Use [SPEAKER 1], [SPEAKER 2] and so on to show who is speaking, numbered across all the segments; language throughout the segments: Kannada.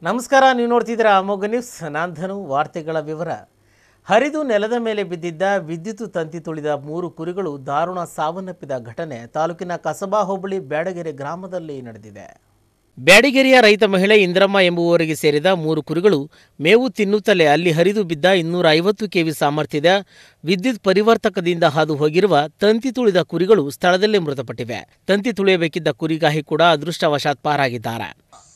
[SPEAKER 1] ನಮಸ್ಕಾರ ನೀವು ನೋಡ್ತಿದ್ದೀರಾ ಅಮೋಘ ನ್ಯೂಸ್ ನಾನು ಧನು ವಾರ್ತೆಗಳ ವಿವರ ಹರಿದು ನೆಲದ ಮೇಲೆ ಬಿದ್ದಿದ್ದ ವಿದ್ಯುತ್ ತಂತಿ ತುಳಿದ ಮೂರು ಕುರಿಗಳು ದಾರುಣ ಸಾವನ್ನಪ್ಪಿದ ಘಟನೆ ತಾಲೂಕಿನ ಕಸಬಾ ಹೋಬಳಿ ಬ್ಯಾಡಗೆರೆ ಗ್ರಾಮದಲ್ಲಿ ನಡೆದಿದೆ ಬ್ಯಾಡಿಗೆರೆಯ ರೈತ ಮಹಿಳೆ ಇಂದ್ರಮ್ಮ ಎಂಬುವವರಿಗೆ ಸೇರಿದ ಮೂರು ಕುರಿಗಳು ಮೇವು ತಿನ್ನುತ್ತಲೇ ಅಲ್ಲಿ ಹರಿದು ಬಿದ್ದ ಇನ್ನೂರ ಐವತ್ತು ಕೆವಿ ಸಾಮರ್ಥ್ಯದ ವಿದ್ಯುತ್ ಪರಿವರ್ತಕದಿಂದ ಹಾದು ಹೋಗಿರುವ ತಂತಿ ತುಳಿದ ಕುರಿಗಳು ಸ್ಥಳದಲ್ಲೇ ಮೃತಪಟ್ಟಿವೆ ತಂತಿ ತುಳಿಯಬೇಕಿದ್ದ ಕುರಿಗಾಹಿ ಕೂಡ ಅದೃಷ್ಟವಶಾತ್ ಪಾರಾಗಿದ್ದಾರೆ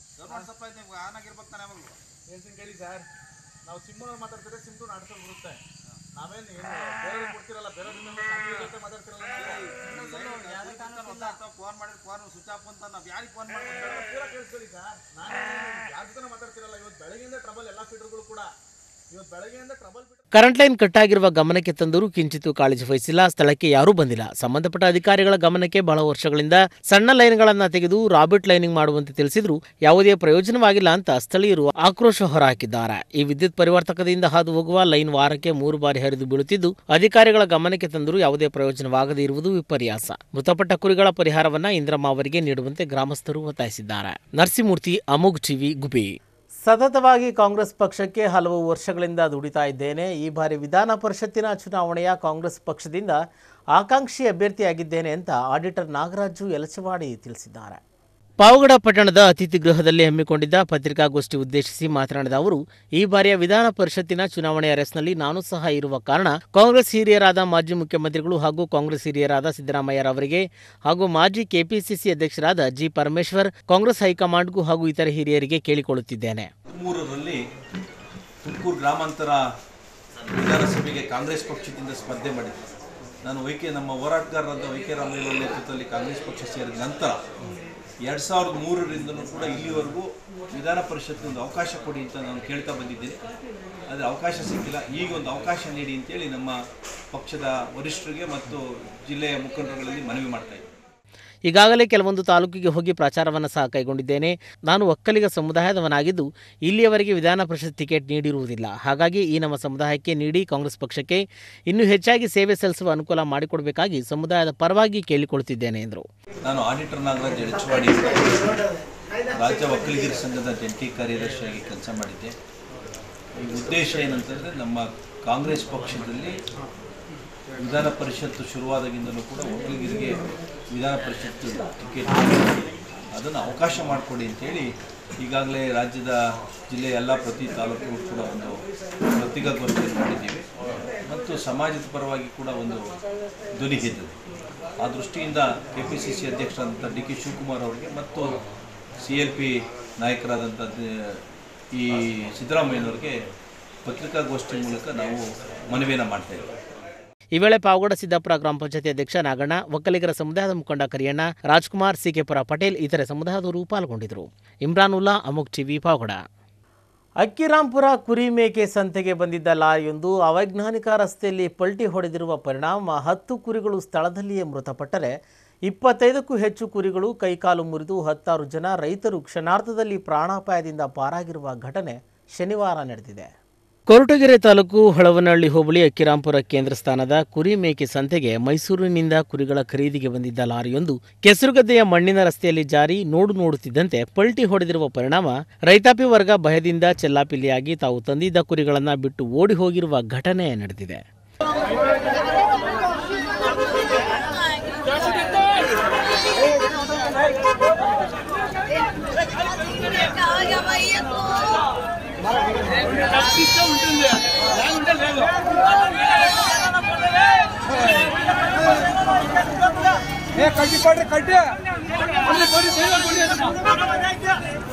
[SPEAKER 2] ಏನ್ಸಿಂಗ್ ಹೇಳಿ ಸರ್ ನಾವು ಸಿಮ್ ಮಾತಾಡ್ತಾರೆ ಸಿಮ್ ಟು ನಾಡ್ಸೋದು ಬರುತ್ತೆ ನಾವೇನು ಏನು ಬೇರೆ ಕೊಡ್ತಿರಲ್ಲ ಬೇರೆ ಜೊತೆ ಮಾತಾಡ್ತಿರಲ್ಲ ಫೋನ್ ಮಾಡಿದ್ರೆ ಫೋನ್ ಸ್ವಿಚ್ ಆಫ್ ಅಂತ ನಾವು ಯಾರಿಗೆ ಫೋನ್ ಮಾಡ್ಕೊಂಡು ಪೂರ ಕೇಳಿಸ್ಕೊಳ್ಳಿ ಸರ್ ನಾನು ಯಾರ ಜೊತೆ ಮಾತಾಡ್ತಿರಲ್ಲ ಇವತ್ತು ಬೆಳಗ್ಗೆಯಿಂದ ಟ್ರಬಲ್ ಎಲ್ಲ ಫೀಡರ್ಗಳು ಕೂಡ ಇವತ್ತು ಬೆಳಗ್ಗೆಯಿಂದ ಟ್ರಬಲ್ ಫೀಡರ್
[SPEAKER 1] ಕರೆಂಟ್ ಲೈನ್ ಕಟ್ಟಾಗಿರುವ ಗಮನಕ್ಕೆ ತಂದರೂ ಕಿಂಚಿತ್ತೂ ಕಾಳಜಿ ವಹಿಸಿಲ್ಲ ಸ್ಥಳಕ್ಕೆ ಯಾರೂ ಬಂದಿಲ್ಲ ಸಂಬಂಧಪಟ್ಟ ಅಧಿಕಾರಿಗಳ ಗಮನಕ್ಕೆ ಬಹಳ ವರ್ಷಗಳಿಂದ ಸಣ್ಣ ಲೈನ್ಗಳನ್ನು ತೆಗೆದು ರಾಬಿಟ್ ಲೈನಿಂಗ್ ಮಾಡುವಂತೆ ತಿಳಿಸಿದ್ರು ಯಾವುದೇ ಪ್ರಯೋಜನವಾಗಿಲ್ಲ ಅಂತ ಸ್ಥಳೀಯರು ಆಕ್ರೋಶ ಹೊರಹಾಕಿದ್ದಾರೆ ಈ ವಿದ್ಯುತ್ ಪರಿವರ್ತಕದಿಂದ ಹಾದು ಹೋಗುವ ಲೈನ್ ವಾರಕ್ಕೆ ಮೂರು ಬಾರಿ ಹರಿದು ಬೀಳುತ್ತಿದ್ದು ಅಧಿಕಾರಿಗಳ ಗಮನಕ್ಕೆ ತಂದರೂ ಯಾವುದೇ ಪ್ರಯೋಜನವಾಗದೇ ಇರುವುದು ವಿಪರ್ಯಾಸ ಮೃತಪಟ್ಟ ಕುರಿಗಳ ಪರಿಹಾರವನ್ನ ಇಂದ್ರಮ್ಮ ಅವರಿಗೆ ನೀಡುವಂತೆ ಗ್ರಾಮಸ್ಥರು ಒತ್ತಾಯಿಸಿದ್ದಾರೆ ನರಸಿಂಹಮೂರ್ತಿ ಅಮೋಘ್ ಟಿವಿ ಗುಬಿ ಸತತವಾಗಿ ಕಾಂಗ್ರೆಸ್ ಪಕ್ಷಕ್ಕೆ ಹಲವು ವರ್ಷಗಳಿಂದ ದುಡಿತಾ ಇದ್ದೇನೆ ಈ ಬಾರಿ ವಿಧಾನ ಪರಿಷತ್ತಿನ ಚುನಾವಣೆಯ ಕಾಂಗ್ರೆಸ್ ಪಕ್ಷದಿಂದ ಆಕಾಂಕ್ಷಿ ಅಭ್ಯರ್ಥಿಯಾಗಿದ್ದೇನೆ ಅಂತ ಆಡಿಟರ್ ನಾಗರಾಜು ಯಲಚವಾಡಿ ತಿಳಿಸಿದ್ದಾರೆ ಪಾವಗಡ ಪಟ್ಟಣದ ಅತಿಥಿ ಗೃಹದಲ್ಲಿ ಹಮ್ಮಿಕೊಂಡಿದ್ದ ಪತ್ರಿಕಾಗೋಷ್ಠಿ ಉದ್ದೇಶಿಸಿ ಮಾತನಾಡಿದ ಅವರು ಈ ಬಾರಿಯ ವಿಧಾನ ಪರಿಷತ್ತಿನ ಚುನಾವಣೆಯ ರೇಸ್ನಲ್ಲಿ ನಾನು ಸಹ ಇರುವ ಕಾರಣ ಕಾಂಗ್ರೆಸ್ ಹಿರಿಯರಾದ ಮಾಜಿ ಮುಖ್ಯಮಂತ್ರಿಗಳು ಹಾಗೂ ಕಾಂಗ್ರೆಸ್ ಹಿರಿಯರಾದ ಸಿದ್ದರಾಮಯ್ಯರವರಿಗೆ ಹಾಗೂ ಮಾಜಿ ಕೆಪಿಸಿಸಿ ಅಧ್ಯಕ್ಷರಾದ ಜಿ ಪರಮೇಶ್ವರ್ ಕಾಂಗ್ರೆಸ್ ಹೈಕಮಾಂಡ್ಗೂ ಹಾಗೂ ಇತರ ಹಿರಿಯರಿಗೆ ಕೇಳಿಕೊಳ್ಳುತ್ತಿದ್ದೇನೆ
[SPEAKER 3] ಮೂರರಲ್ಲಿ ತುಮಕೂರು ಗ್ರಾಮಾಂತರ ವಿಧಾನಸಭೆಗೆ ಕಾಂಗ್ರೆಸ್ ಪಕ್ಷದಿಂದ ಸ್ಪರ್ಧೆ ಮಾಡಿದ್ದೆ ನಾನು ವೈಕೆ ನಮ್ಮ ಹೋರಾಟಗಾರರಾದ ವೈ ಕೆ ರಾಮಯ್ಯ ನೇತೃತ್ವದಲ್ಲಿ ಕಾಂಗ್ರೆಸ್ ಪಕ್ಷ ಸೇರಿದ ನಂತರ ಎರಡು ಸಾವಿರದ ಮೂರರಿಂದಲೂ ಕೂಡ ಇಲ್ಲಿವರೆಗೂ ವಿಧಾನ ಪರಿಷತ್ಗೆ ಒಂದು ಅವಕಾಶ ಕೊಡಿ ಅಂತ ನಾನು ಕೇಳ್ತಾ ಬಂದಿದ್ದೇನೆ ಆದರೆ ಅವಕಾಶ ಸಿಕ್ಕಿಲ್ಲ ಈಗ ಒಂದು ಅವಕಾಶ ನೀಡಿ ಅಂತೇಳಿ ನಮ್ಮ ಪಕ್ಷದ ವರಿಷ್ಠರಿಗೆ ಮತ್ತು ಜಿಲ್ಲೆಯ ಮುಖಂಡರುಗಳಲ್ಲಿ ಮನವಿ ಮಾಡ್ತಾ ಇದ್ದೀನಿ
[SPEAKER 1] ಈಗಾಗಲೇ ಕೆಲವೊಂದು ತಾಲೂಕಿಗೆ ಹೋಗಿ ಪ್ರಚಾರವನ್ನು ಸಹ ಕೈಗೊಂಡಿದ್ದೇನೆ ನಾನು ಒಕ್ಕಲಿಗ ಸಮುದಾಯದವನಾಗಿದ್ದು ಇಲ್ಲಿಯವರೆಗೆ ವಿಧಾನ ಪರಿಷತ್ ಟಿಕೆಟ್ ನೀಡಿರುವುದಿಲ್ಲ ಹಾಗಾಗಿ ಈ ನಮ್ಮ ಸಮುದಾಯಕ್ಕೆ ನೀಡಿ ಕಾಂಗ್ರೆಸ್ ಪಕ್ಷಕ್ಕೆ ಇನ್ನೂ ಹೆಚ್ಚಾಗಿ ಸೇವೆ ಸಲ್ಲಿಸುವ ಅನುಕೂಲ ಮಾಡಿಕೊಡಬೇಕಾಗಿ ಸಮುದಾಯದ ಪರವಾಗಿ ಕೇಳಿಕೊಳ್ಳುತ್ತಿದ್ದೇನೆ ಎಂದರು
[SPEAKER 3] ನಾನು ಆಡಿಟರ್ ನಾಗರಾಜ್ ಎಳಚವಾಡಿ ರಾಜ್ಯ ಒಕ್ಕಲಿಗರ ಸಂಘದ ಜಂಟಿ ಕಾರ್ಯದರ್ಶಿಯಾಗಿ ಕೆಲಸ ಮಾಡಿದ್ದೆ ಈ ಉದ್ದೇಶ ಏನಂತಂದರೆ ನಮ್ಮ ಕಾಂಗ್ರೆಸ್ ಪಕ್ಷದಲ್ಲಿ ವಿಧಾನ ಪರಿಷತ್ತು ಶುರುವಾದಾಗಿಂದಲೂ ಕೂಡ ಒಕ್ಕಲಿಗರಿಗೆ ವಿಧಾನ ಪರಿಷತ್ತು ಟಿಕೆಟ್ ಅದನ್ನು ಅವಕಾಶ ಮಾಡಿಕೊಡಿ ಅಂತೇಳಿ ಈಗಾಗಲೇ ರಾಜ್ಯದ ಜಿಲ್ಲೆಯ ಎಲ್ಲ ಪ್ರತಿ ತಾಲೂಕು ಕೂಡ ಒಂದು ಪತ್ರಿಕಾಗೋಷ್ಠಿಯನ್ನು ಮಾಡಿದ್ದೀವಿ ಮತ್ತು ಸಮಾಜದ ಪರವಾಗಿ ಕೂಡ ಒಂದು ಧ್ವನಿ ಎದ್ದಿದೆ ಆ ದೃಷ್ಟಿಯಿಂದ ಕೆ ಪಿ ಸಿ ಸಿ ಅಧ್ಯಕ್ಷರಾದಂಥ ಡಿ ಕೆ ಶಿವಕುಮಾರ್ ಅವರಿಗೆ ಮತ್ತು ಸಿ ಎಲ್ ಪಿ ನಾಯಕರಾದಂಥ ದ- ಈ ಸಿದ್ದರಾಮಯ್ಯನವರಿಗೆ ಪತ್ರಿಕಾಗೋಷ್ಠಿ ಮೂಲಕ ನಾವು ಮನವಿಯನ್ನು ಮಾಡ್ತಾ ಇದ್ದೀವಿ
[SPEAKER 1] ಈ ವೇಳೆ ಪಾವಗಡ ಸಿದ್ದಾಪುರ ಗ್ರಾಮ ಪಂಚಾಯತಿ ಅಧ್ಯಕ್ಷ ನಾಗಣ್ಣ ಒಕ್ಕಲಿಗರ ಸಮುದಾಯದ ಮುಖಂಡ ಕರಿಯಣ್ಣ ರಾಜ್ಕುಮಾರ್ ಸಿಕೆಪುರ ಪಟೇಲ್ ಇತರೆ ಸಮುದಾಯದವರು ಪಾಲ್ಗೊಂಡಿದ್ದರು ಇಮ್ರಾನ್ ಉಲ್ಲಾ ಅಮುಕ್ ಟಿವಿ ಪಾವಗಡ ಅಕ್ಕಿರಾಂಪುರ ಕುರಿ ಮೇಕೆ ಸಂತೆಗೆ ಬಂದಿದ್ದ ಲಾರಿಯೊಂದು ಅವೈಜ್ಞಾನಿಕ ರಸ್ತೆಯಲ್ಲಿ ಪಲ್ಟಿ ಹೊಡೆದಿರುವ ಪರಿಣಾಮ ಹತ್ತು ಕುರಿಗಳು ಸ್ಥಳದಲ್ಲಿಯೇ ಮೃತಪಟ್ಟರೆ ಇಪ್ಪತ್ತೈದಕ್ಕೂ ಹೆಚ್ಚು ಕುರಿಗಳು ಕೈಕಾಲು ಮುರಿದು ಹತ್ತಾರು ಜನ ರೈತರು ಕ್ಷಣಾರ್ಧದಲ್ಲಿ ಪ್ರಾಣಾಪಾಯದಿಂದ ಪಾರಾಗಿರುವ ಘಟನೆ ಶನಿವಾರ ನಡೆದಿದೆ ಕೊರಟಗೆರೆ ತಾಲೂಕು ಹೊಳವನಹಳ್ಳಿ ಹೋಬಳಿ ಅಕ್ಕಿರಾಂಪುರ ಕೇಂದ್ರ ಸ್ಥಾನದ ಕುರಿ ಮೇಕೆ ಸಂತೆಗೆ ಮೈಸೂರಿನಿಂದ ಕುರಿಗಳ ಖರೀದಿಗೆ ಬಂದಿದ್ದ ಲಾರಿಯೊಂದು ಕೆಸರುಗದ್ದೆಯ ಮಣ್ಣಿನ ರಸ್ತೆಯಲ್ಲಿ ಜಾರಿ ನೋಡು ನೋಡುತ್ತಿದ್ದಂತೆ ಪಲ್ಟಿ ಹೊಡೆದಿರುವ ಪರಿಣಾಮ ರೈತಾಪಿ ವರ್ಗ ಭಯದಿಂದ ಚೆಲ್ಲಾಪಿಲ್ಲಿಯಾಗಿ ತಾವು ತಂದಿದ್ದ ಕುರಿಗಳನ್ನು ಬಿಟ್ಟು ಓಡಿ ಹೋಗಿರುವ ಘಟನೆ ನಡೆದಿದೆ
[SPEAKER 4] ಕಟ್ಟಿ ಕೊಡ್ರಿ ಕಟ್ಟಿ ಅಲ್ಲಿ ಕೊಡಿ ಬೇಗ ಕೊಡಿ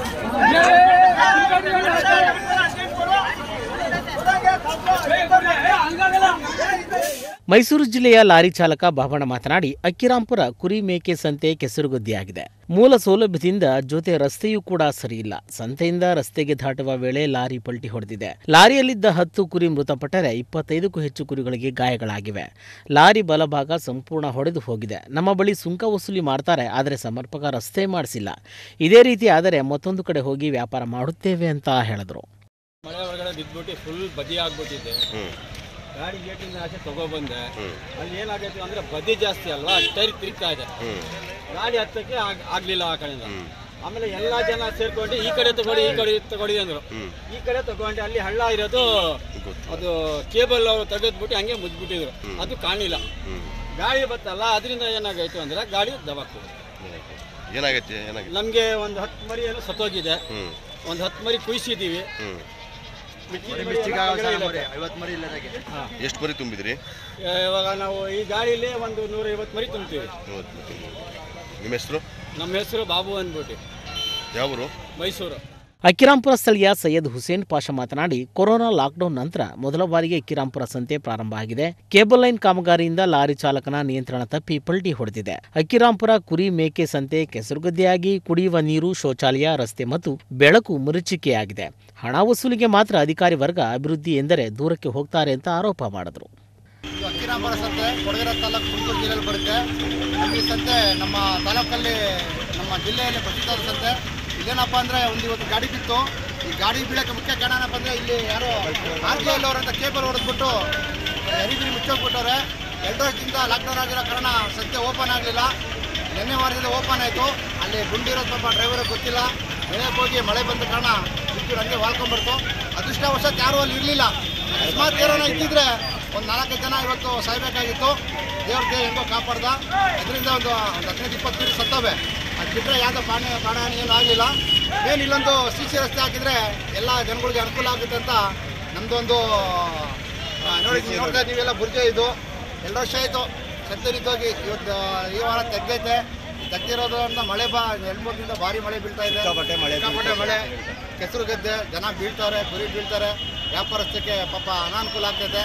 [SPEAKER 1] ಮೈಸೂರು ಜಿಲ್ಲೆಯ ಲಾರಿ ಚಾಲಕ ಬಾಬಣ್ಣ ಮಾತನಾಡಿ ಅಕ್ಕಿರಾಂಪುರ ಕುರಿ ಮೇಕೆ ಸಂತೆ ಕೆಸರುಗದ್ದಿಯಾಗಿದೆ ಮೂಲ ಸೌಲಭ್ಯದಿಂದ ಜೊತೆ ರಸ್ತೆಯೂ ಕೂಡ ಸರಿಯಿಲ್ಲ ಸಂತೆಯಿಂದ ರಸ್ತೆಗೆ ದಾಟುವ ವೇಳೆ ಲಾರಿ ಪಲ್ಟಿ ಹೊಡೆದಿದೆ ಲಾರಿಯಲ್ಲಿದ್ದ ಹತ್ತು ಕುರಿ ಮೃತಪಟ್ಟರೆ ಇಪ್ಪತ್ತೈದಕ್ಕೂ ಹೆಚ್ಚು ಕುರಿಗಳಿಗೆ ಗಾಯಗಳಾಗಿವೆ ಲಾರಿ ಬಲಭಾಗ ಸಂಪೂರ್ಣ ಹೊಡೆದು ಹೋಗಿದೆ ನಮ್ಮ ಬಳಿ ಸುಂಕ ವಸೂಲಿ ಮಾಡ್ತಾರೆ ಆದರೆ ಸಮರ್ಪಕ ರಸ್ತೆ ಮಾಡಿಸಿಲ್ಲ ಇದೇ ರೀತಿ ಆದರೆ ಮತ್ತೊಂದು ಕಡೆ ಹೋಗಿ ವ್ಯಾಪಾರ ಮಾಡುತ್ತೇವೆ ಅಂತ ಹೇಳಿದ್ರು
[SPEAKER 5] ಮಳೆ ಒಳಗಡೆ ಬಿದ್ಬಿಟ್ಟು ಫುಲ್ ಬದಿ ಆಗ್ಬಿಟ್ಟಿದೆ ಗಾಡಿ ಗೇಟಿಂದ ಆಚೆ ತಗೊಬಂದೆ ಅಲ್ಲಿ ಏನಾಗೈತೆ ಅಂದ್ರೆ ಬದಿ ಜಾಸ್ತಿ ಅಲ್ವಾ ಟೈರ್ ತಿರುಗ್ತಾ ಇದೆ ಗಾಡಿ ಹತ್ತಕ್ಕೆ ಆಗ್- ಆಗ್ಲಿಲ್ಲ ಆ ಕಡೆಯಿಂದ ಆಮೇಲೆ ಎಲ್ಲ ಜನ ಸೇರ್ಕೊಂಡು ಈ ಕಡೆ ತಗೊಳ್ಳಿ ಈ ಕಡೆ ತಗೊಳ್ಳಿ ಅಂದ್ರು ಈ ಕಡೆ ತಗೊಂಡು ಅಲ್ಲಿ ಹಳ್ಳ ಇರೋದು ಅದು ಕೇಬಲ್ ಅವರು ತೆಗೆದ್ಬಿಟ್ಟು ಹಂಗೆ ಮುದ್ಬಿಟ್ಟಿದ್ರು ಅದು ಕಾಣಿಲ್ಲ ಗಾಳಿ ಬತ್ತಲ್ಲ ಅದರಿಂದ ಏನಾಗೈತು ಅಂದ್ರೆ ಗಾಡಿ ದಬಾಕ್ತು
[SPEAKER 6] ಏನಾಗೈತೆ ಏನಾಗೈತೆ
[SPEAKER 5] ನಮಗೆ ಒಂದು ಹತ್ತು ಮರಿ ಏನೋ ಸತ್ತೋಗಿದೆ
[SPEAKER 6] ಹ್ಮ್
[SPEAKER 5] ಒಂದು ಹತ್ತು ಮರಿ ಕುಯ್ಸಿದ್ದೀವಿ
[SPEAKER 6] ಹ್ಮ್
[SPEAKER 5] ಮಿಕ್ಕಿದ ಮರಿ ಎಲ್ಲ ಹೊರಗಡೆ ಇರುತ್ತೆ. ಹಾ.
[SPEAKER 6] ಎಷ್ಟು ಮರಿ ತುಂಬಿದ್ರಿ
[SPEAKER 5] ಇವಾಗ ನಾವು ಈ ಗಾಡಿಯಲ್ಲಿ ಒಂದು ನೂರೈವತ್ತು ಮರಿ ತುಂಬ್ತೀವಿ
[SPEAKER 6] ಮೂವತ್ತು. ನಿಮ್ಮ ಹೆಸರು
[SPEAKER 5] ನಮ್ಮ ಹೆಸರು ಬಾಬು ಅಂದ್ಬಿಟ್ಟು
[SPEAKER 6] ಯಾವರು
[SPEAKER 5] ಮೈಸೂರು
[SPEAKER 1] ಅಕ್ಕಿರಾಂಪುರ ಸ್ಥಳೀಯ ಸೈಯದ್ ಹುಸೇನ್ ಪಾಷಾ ಮಾತನಾಡಿ ಕೊರೋನಾ ಲಾಕ್ಡೌನ್ ನಂತರ ಮೊದಲ ಬಾರಿಗೆ ಅಕ್ಕಿರಾಂಪುರ ಸಂತೆ ಪ್ರಾರಂಭ ಆಗಿದೆ ಕೇಬಲ್ ಲೈನ್ ಕಾಮಗಾರಿಯಿಂದ ಲಾರಿ ಚಾಲಕನ ನಿಯಂತ್ರಣ ತಪ್ಪಿ ಪಲ್ಟಿ ಹೊಡೆದಿದೆ ಅಕ್ಕಿರಾಂಪುರ ಕುರಿ ಮೇಕೆ ಸಂತೆ ಕೆಸರುಗದ್ದೆಯಾಗಿ ಕುಡಿಯುವ ನೀರು ಶೌಚಾಲಯ ರಸ್ತೆ ಮತ್ತು ಬೆಳಕು ಮುರುಚಿಕೆಯಾಗಿದೆ ಹಣ ವಸೂಲಿಗೆ ಮಾತ್ರ ಅಧಿಕಾರಿ ವರ್ಗ ಅಭಿವೃದ್ಧಿ ಎಂದರೆ ದೂರಕ್ಕೆ ಹೋಗ್ತಾರೆ ಅಂತ ಆರೋಪ ಮಾಡಿದರು
[SPEAKER 7] ಇದು ಅಕ್ಕಿರಾಂಪುರ ಸಂತೆ ಕೊಡಗೆರೆ ತಾಲೂಕು ತುಮಕೂರು ಜಿಲ್ಲೆಯಲ್ಲಿ ಬರುತ್ತೆ ನಮಗೆ ಸಂತೆ ನಮ್ಮ ತಾಲೂಕಲ್ಲಿ ನಮ್ಮ ಜಿಲ್ಲೆಯಲ್ಲಿ ಪ್ರಸಿದ್ಧವಾದ ಸಂತೆ ಇದೇನಪ್ಪ ಅಂದರೆ ಒಂದು ಇವತ್ತು ಗಾಡಿ ಬಿತ್ತು ಈ ಗಾಡಿ ಬೀಳಕ್ಕೆ ಮುಖ್ಯ ಕಾರಣ ಏನಪ್ಪ ಅಂದರೆ ಇಲ್ಲಿ ಯಾರೋ ಆರ್ ಕೆ ಎಲ್ ಅವರಂತ ಕೇಬಲ್ ಹೊಡೆದ್ಬಿಟ್ಟು ಎರಿಬಿರಿ ಮುಚ್ಚೋಗ್ಬಿಟ್ಟವ್ರೆ ಎರಡು ವರ್ಷದಿಂದ ಲಾಕ್ಡೌನ್ ಆಗಿರೋ ಕಾರಣ ಸಂತೆ ಓಪನ್ ಆಗಲಿಲ್ಲ ನಿನ್ನೆ ವಾರದಿಂದ ಓಪನ್ ಆಯಿತು ಅಲ್ಲಿ ಗುಂಡಿರೋದು ಪಾಪ ಡ್ರೈವರ್ ಗೊತ್ತಿಲ್ಲ ಮನೆಗೆ ಹೋಗಿ ಮಳೆ ಬಂದ ಕಾರಣ ಬಿಟ್ಟು ಹಂಗೆ ವಾಲ್ಕೊಂಡ್ಬಿಡ್ತು ಅದೃಷ್ಟವಶಾತ್ ಯಾರೂ ಅಲ್ಲಿ ಇರಲಿಲ್ಲ ಅಕಸ್ಮಾತ್ ಏನಾರ ಇದ್ದಿದ್ರೆ ಒಂದು ನಾಲ್ಕೈದು ಜನ ಇವತ್ತು ಸಾಯ್ಬೇಕಾಗಿತ್ತು ದೇವ್ರ ದೇವ್ ಹೆಂಗೋ ಕಾಪಾಡ್ದ ಇದರಿಂದ ಒಂದು ಒಂದು ಹದಿನೈದು ಇಪ್ಪತ್ತು ಮೀಟರ್ ಸತ್ತವೆ ಅದು ಬಿಟ್ಟರೆ ಯಾವುದೋ ಪ್ರಾಣ ಪ್ರಾಣಹಾನಿ ಏನೂ ಆಗಲಿಲ್ಲ ಏನು ಇಲ್ಲೊಂದು ಸಿ ಸಿ ರಸ್ತೆ ಹಾಕಿದರೆ ಎಲ್ಲ ಜನಗಳಿಗೆ ಅನುಕೂಲ ಆಗುತ್ತೆ ಅಂತ ನಮ್ಮದೊಂದು ನೋಡಿ ನೀವು ನೋಡ್ತಾ ನೀವೆಲ್ಲ ಬುರ್ಜೆ ಇದು ಎರಡು ವರ್ಷ ಆಯಿತು ಸತ್ಯ ನಿಂತೋಗಿ ಇವತ್ತು ಈ ವಾರ ತೆಗ್ದೈತೆ ತೆಗ್ದಿರೋದ್ರಿಂದ ಮಳೆ ಬಾ ಎರಡು ಮೂರು ದಿನದಿಂದ ಭಾರಿ ಮಳೆ ಬೀಳ್ತಾ ಇದೆ ಸಿಕ್ಕಾಪಟ್ಟೆ ಮಳೆ ಕೆಸರು ಗದ್ದೆ ಜನ ಬೀಳ್ತಾರೆ ಕುರಿ ಬೀಳ್ತಾರೆ ವ್ಯಾಪಾರಸ್ಥಕ್ಕೆ ಪಾಪ ಅನಾನುಕೂಲ ಆಗ್ತೈತೆ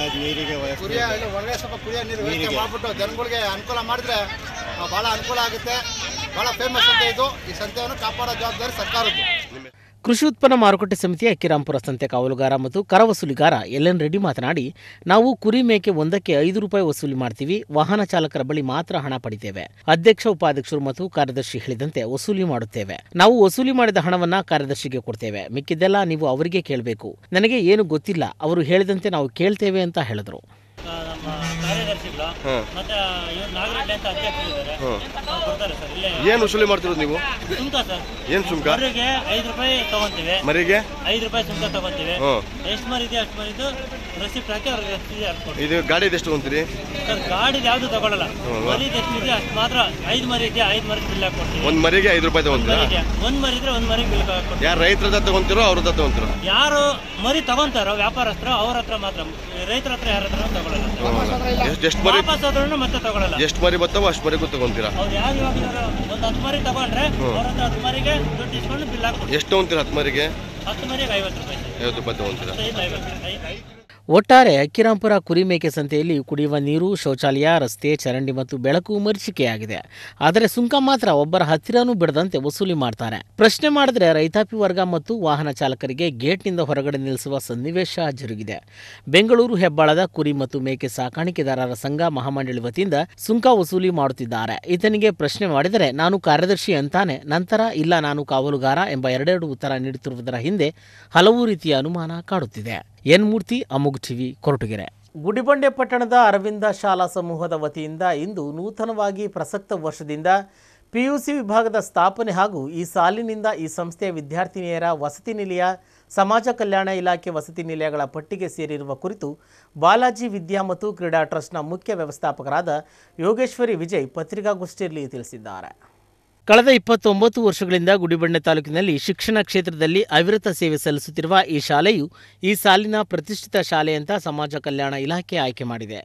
[SPEAKER 7] ಕುರಿಯ ಇಲ್ಲ ಒಳ್ಳೆ ಸ್ವಲ್ಪ ಕುಡಿಯೋ ನೀರು ವ್ಯವಸ್ಥೆ ಮಾಡಿಬಿಟ್ಟು ಜನಗಳಿಗೆ ಅನುಕೂಲ ಮಾಡಿದ್ರೆ ಆ, ಭಾಳ ಅನುಕೂಲ ಆಗುತ್ತೆ ಭಾಳ ಫೇಮಸ್ ಸಂತೆ ಇದು ಈ ಸಂತೆಯನ್ನು ಕಾಪಾಡೋ ಜವಾಬ್ದಾರಿ ಸರ್ಕಾರದ್ದು
[SPEAKER 1] ಕೃಷಿ ಉತ್ಪನ್ನ ಮಾರುಕಟ್ಟೆ ಸಮಿತಿ ಅಕ್ಕಿರಾಂಪುರ ಸಂತೆ ಕಾವಲುಗಾರ ಮತ್ತು ಕರ ವಸೂಲಿಗಾರ ಎಲ್ ಎನ್ ರೆಡ್ಡಿ ಮಾತನಾಡಿ ನಾವು ಕುರಿ ಮೇಕೆ ಒಂದಕ್ಕೆ ಐದು ರೂಪಾಯಿ ವಸೂಲಿ ಮಾಡ್ತೀವಿ ವಾಹನ ಚಾಲಕರ ಬಳಿ ಮಾತ್ರ ಹಣ ಪಡಿತೇವೆ ಅಧ್ಯಕ್ಷ ಉಪಾಧ್ಯಕ್ಷರು ಮತ್ತು ಕಾರ್ಯದರ್ಶಿ ಹೇಳಿದಂತೆ ವಸೂಲಿ ಮಾಡುತ್ತೇವೆ ನಾವು ವಸೂಲಿ ಮಾಡಿದ ಹಣವನ್ನ ಕಾರ್ಯದರ್ಶಿಗೆ ಕೊಡ್ತೇವೆ ಮಿಕ್ಕಿದ್ದೆಲ್ಲ ನೀವು ಅವರಿಗೆ ಕೇಳಬೇಕು ನನಗೆ ಏನು ಗೊತ್ತಿಲ್ಲ ಅವರು ಹೇಳಿದಂತೆ ನಾವು ಕೇಳ್ತೇವೆ ಅಂತ ಹೇಳಿದರು
[SPEAKER 8] ನಮ್ಮ ಕಾರ್ಯದರ್ಶಿಗಳು ಮತ್ತೆ ಇವ್ರು ನಾಗರೆಡ್ಡಿ ಅಂತ ಅಧ್ಯಕ್ಷರು ಇದ್ದಾರೆ ಅವ್ರು ಬರ್ತಾರೆ ಸರ್ ಇಲ್ಲೇ
[SPEAKER 6] ಏನು ವಸೂಲಿ ಮಾಡ್ತಿರೋದು ನೀವು
[SPEAKER 8] ಸುಂಕ ಸರ್
[SPEAKER 6] ಏನು ಸುಂಕ
[SPEAKER 8] ಮರಿಗೆ ಐದು ರೂಪಾಯಿ ತಗೊಂತೀವಿ
[SPEAKER 6] ಮರಿಗೆ
[SPEAKER 8] ಐದು ರೂಪಾಯಿ ಸುಂಕ ತಗೊಂತೀವಿ
[SPEAKER 6] ಹ್ಮ್.
[SPEAKER 8] ಎಷ್ಟು ಮರಿ ಇದೆ ಅಷ್ಟು ಮರಿದು ರೆಸಿಪ್ಟ್ ಹಾಕಿ ಅವ್ರಿಗೆ ರಸೀದಿ ಹಾಕ್ಕೊಡ್ತೀವಿ
[SPEAKER 6] ಇದು ಗಾಡಿ ಎಷ್ಟು ಅಂತೀರಿ
[SPEAKER 8] ಸರ್ ಗಾಡಿ ಯಾವುದು ತಗೊಳ್ಳಲ್ಲ ಮರಿ ಎಷ್ಟು ಇದೆ ಅಷ್ಟು ಮಾತ್ರ ಐದು ಮರಿ ಇದೆ ಐದು ಮರಿ ಬಿಲ್ ಹಾಕ್ಕೊಡ್ತೀವಿ
[SPEAKER 6] ಒಂದು ಮರಿಗೆ ಐದು ರೂಪಾಯಿ ತಗೊಂತೀರಾ
[SPEAKER 8] ಮರಿ ಇದೆ ಒಂದ್ ಮರಿ ಇದ್ರೆ ಒಂದ್ ಮರಿ ಬಿಲ್ ಹಾಕ್ಕೊಡ್ತೀವಿ
[SPEAKER 6] ಯಾರು ರೈತರ ಹತ್ರ ತಗೊಂತೀರೋ ಅವ್ರ ಹತ್ರ ತಗೊಂತೀರೋ
[SPEAKER 8] ಯಾರು ಮರಿ ತಗೊಂತಾರೋ ವ್ಯಾಪಾರಸ್ಥರು ಅವ್ರ ಹತ್ರ ಮಾತ್ರ ರೈತರ ಹತ್ರ ಯಾರ ಹತ್ರ ತಗೊಳ್ಳಲ್ಲ
[SPEAKER 6] ಎಷ್ಟು ಎಷ್ಟು ಮರಿ
[SPEAKER 8] ವಾಪಸ್ ಆದ್ರೂ ಮತ್ತೆ ತಗೊಳ್ಳಲ್ಲ
[SPEAKER 6] ಎಷ್ಟು ಮರಿ ಬರ್ತಾವೋ ಅಷ್ಟು ಮರಿಗೂ ತಗೊಂತೀರಾ
[SPEAKER 8] ಅವ್ರು ಯಾರು ಇವಾಗ ಒಂದು ಹತ್ತು ಮರಿ ತಗೊಂಡ್ರೆ ಅವ್ರ ಹತ್ರ ಹತ್ತು ಮರಿಗೆ ದುಡ್ಡು ಇಸ್ಕೊಂಡು ಬಿಲ್ ಹಾಕ್ಕೊಡ್ತೀವಿ
[SPEAKER 6] ಎಷ್ಟು ತಗೊಂತೀರಾ ಹತ್ತು ಮರಿಗೆ
[SPEAKER 8] ಹತ್ತು ಮರಿಗೆ ಐವತ್ತು ರೂಪಾಯಿ
[SPEAKER 6] ಐವತ್ತು ರೂಪಾಯಿ ತಗೊಂತೀರಾ
[SPEAKER 8] ಐದು ಐವತ್ತು ರೂಪಾಯಿ
[SPEAKER 1] ಒಟ್ಟಾರೆ ಅಕ್ಕಿರಾಂಪುರ ಕುರಿಮೇಕೆ ಸಂತೆಯಲ್ಲಿ ಕುಡಿಯುವ ನೀರು ಶೌಚಾಲಯ ರಸ್ತೆ ಚರಂಡಿ ಮತ್ತು ಬೆಳಕು ಮರೀಚಿಕೆಯಾಗಿದೆ ಆದರೆ ಸುಂಕ ಮಾತ್ರ ಒಬ್ಬರ ಹತ್ತಿರನೂ ಬಿಡದಂತೆ ವಸೂಲಿ ಮಾಡ್ತಾರೆ ಪ್ರಶ್ನೆ ಮಾಡಿದ್ರೆ ರೈತಾಪಿ ವರ್ಗ ಮತ್ತು ವಾಹನ ಚಾಲಕರಿಗೆ ಗೇಟ್ನಿಂದ ಹೊರಗಡೆ ನಿಲ್ಲಿಸುವ ಸನ್ನಿವೇಶ ಜರುಗಿದೆ ಬೆಂಗಳೂರು ಹೆಬ್ಬಾಳದ ಕುರಿ ಮತ್ತು ಮೇಕೆ ಸಾಕಾಣಿಕೆದಾರರ ಸಂಘ ಮಹಾಮಂಡಳಿ ವತಿಯಿಂದ ಸುಂಕ ವಸೂಲಿ ಮಾಡುತ್ತಿದ್ದಾರೆ ಈತನಿಗೆ ಪ್ರಶ್ನೆ ಮಾಡಿದರೆ ನಾನು ಕಾರ್ಯದರ್ಶಿ ಅಂತಾನೆ ನಂತರ ಇಲ್ಲ ನಾನು ಕಾವಲುಗಾರ ಎಂಬ ಎರಡೆರಡು ಉತ್ತರ ನೀಡುತ್ತಿರುವುದರ ಹಿಂದೆ ಹಲವು ರೀತಿಯ ಅನುಮಾನ ಕಾಡುತ್ತಿದೆ ಎನ್ ಮೂರ್ತಿ ಅಮುಗ್ ಟಿವಿ ಕೊರಟಗೆರೆ ಗುಡಿಬಂಡೆ ಪಟ್ಟಣದ ಅರವಿಂದ ಶಾಲಾ ಸಮೂಹದ ವತಿಯಿಂದ ಇಂದು ನೂತನವಾಗಿ ಪ್ರಸಕ್ತ ವರ್ಷದಿಂದ ಪಿಯುಸಿ ವಿಭಾಗದ ಸ್ಥಾಪನೆ ಹಾಗೂ ಈ ಸಾಲಿನಿಂದ ಈ ಸಂಸ್ಥೆಯ ವಿದ್ಯಾರ್ಥಿನಿಯರ ವಸತಿ ನಿಲಯ ಸಮಾಜ ಕಲ್ಯಾಣ ಇಲಾಖೆ ವಸತಿ ನಿಲಯಗಳ ಪಟ್ಟಿಗೆ ಸೇರಿರುವ ಕುರಿತು ಬಾಲಾಜಿ ವಿದ್ಯಾ ಮತ್ತು ಕ್ರೀಡಾ ಟ್ರಸ್ಟ್ನ ಮುಖ್ಯ ವ್ಯವಸ್ಥಾಪಕರಾದ ಯೋಗೇಶ್ವರಿ ವಿಜಯ್ ಪತ್ರಿಕಾಗೋಷ್ಠಿಯಲ್ಲಿ ತಿಳಿಸಿದ್ದಾರೆ ಕಳೆದ ಇಪ್ಪತ್ತೊಂಬತ್ತು ವರ್ಷಗಳಿಂದ ಗುಡಿಬಂಡೆ ತಾಲೂಕಿನಲ್ಲಿ ಶಿಕ್ಷಣ ಕ್ಷೇತ್ರದಲ್ಲಿ ಅವಿರತ ಸೇವೆ ಸಲ್ಲಿಸುತ್ತಿರುವ ಈ ಶಾಲೆಯು ಈ ಸಾಲಿನ ಪ್ರತಿಷ್ಠಿತ ಶಾಲೆ ಅಂತ ಸಮಾಜ ಕಲ್ಯಾಣ ಇಲಾಖೆ ಆಯ್ಕೆ ಮಾಡಿದೆ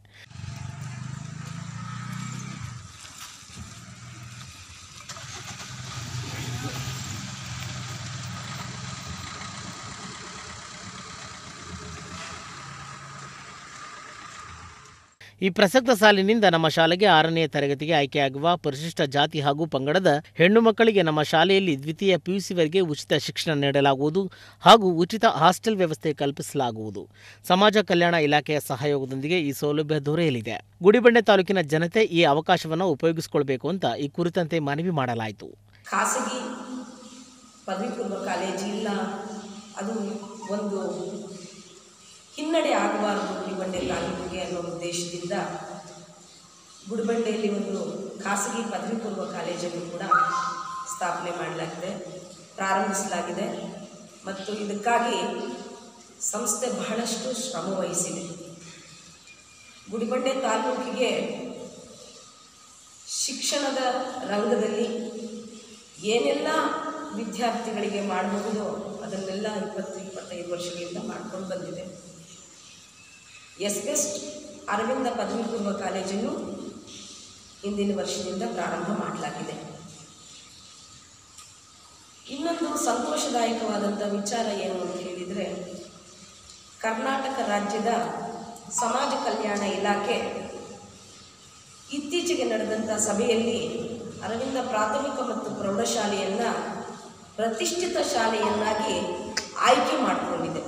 [SPEAKER 1] ಈ ಪ್ರಸಕ್ತ ಸಾಲಿನಿಂದ ನಮ್ಮ ಶಾಲೆಗೆ ಆರನೆಯ ತರಗತಿಗೆ ಆಯ್ಕೆಯಾಗುವ ಪರಿಶಿಷ್ಟ ಜಾತಿ ಹಾಗೂ ಪಂಗಡದ ಹೆಣ್ಣು ಮಕ್ಕಳಿಗೆ ನಮ್ಮ ಶಾಲೆಯಲ್ಲಿ ದ್ವಿತೀಯ ಪಿಯುಸಿವರೆಗೆ ಉಚಿತ ಶಿಕ್ಷಣ ನೀಡಲಾಗುವುದು ಹಾಗೂ ಉಚಿತ ಹಾಸ್ಟೆಲ್ ವ್ಯವಸ್ಥೆ ಕಲ್ಪಿಸಲಾಗುವುದು ಸಮಾಜ ಕಲ್ಯಾಣ ಇಲಾಖೆಯ ಸಹಯೋಗದೊಂದಿಗೆ ಈ ಸೌಲಭ್ಯ ದೊರೆಯಲಿದೆ ಗುಡಿಬಂಡೆ ತಾಲೂಕಿನ ಜನತೆ ಈ ಅವಕಾಶವನ್ನು ಉಪಯೋಗಿಸಿಕೊಳ್ಬೇಕು ಅಂತ ಈ ಕುರಿತಂತೆ ಮನವಿ ಮಾಡಲಾಯಿತು
[SPEAKER 9] ಖಾಸಗಿ ಪದವಿ ಪೂರ್ವ ಕಾಲೇಜು ಇಲ್ಲ ಅದು ಒಂದು ಹಿನ್ನಡೆ ಆಗಬಾರದು ಗುಡಿಬಂಡೆ ತಾಲೂಕಿಗೆ ಅನ್ನೋ ಉದ್ದೇಶದಿಂದ ಗುಡಿಬಂಡೆಯಲ್ಲಿ ಒಂದು ಖಾಸಗಿ ಪದವಿ ಪೂರ್ವ ಕಾಲೇಜನ್ನು ಕೂಡ ಸ್ಥಾಪನೆ ಮಾಡಲಾಗಿದೆ ಪ್ರಾರಂಭಿಸಲಾಗಿದೆ ಮತ್ತು ಇದಕ್ಕಾಗಿ ಸಂಸ್ಥೆ ಬಹಳಷ್ಟು ಶ್ರಮ ವಹಿಸಿದೆ ಗುಡಿಬಂಡೆ ತಾಲೂಕಿಗೆ ಶಿಕ್ಷಣದ ರಂಗದಲ್ಲಿ ಏನೆಲ್ಲ ವಿದ್ಯಾರ್ಥಿಗಳಿಗೆ ಮಾಡಬಹುದೋ ಅದನ್ನೆಲ್ಲ ಇಪ್ಪತ್ತು ಇಪ್ಪತ್ತೈದು ವರ್ಷಗಳಿಂದ ಮಾಡ್ಕೊಂಡು ಬಂದಿದೆ ಎಸ್ ಬೆಸ್ಟ್ ಅರವಿಂದ ಪದವಿ ಪೂರ್ವ ಕಾಲೇಜನ್ನು ಇಂದಿನ ವರ್ಷದಿಂದ ಪ್ರಾರಂಭ ಮಾಡಲಾಗಿದೆ ಇನ್ನೊಂದು ಸಂತೋಷದಾಯಕವಾದಂಥ ವಿಚಾರ ಏನು ಅಂತ ಹೇಳಿದರೆ ಕರ್ನಾಟಕ ರಾಜ್ಯದ ಸಮಾಜ ಕಲ್ಯಾಣ ಇಲಾಖೆ ಇತ್ತೀಚೆಗೆ ನಡೆದಂಥ ಸಭೆಯಲ್ಲಿ ಅರವಿಂದ ಪ್ರಾಥಮಿಕ ಮತ್ತು ಪ್ರೌಢಶಾಲೆಯನ್ನು ಪ್ರತಿಷ್ಠಿತ ಶಾಲೆಯನ್ನಾಗಿ ಆಯ್ಕೆ ಮಾಡಿಕೊಂಡಿದೆ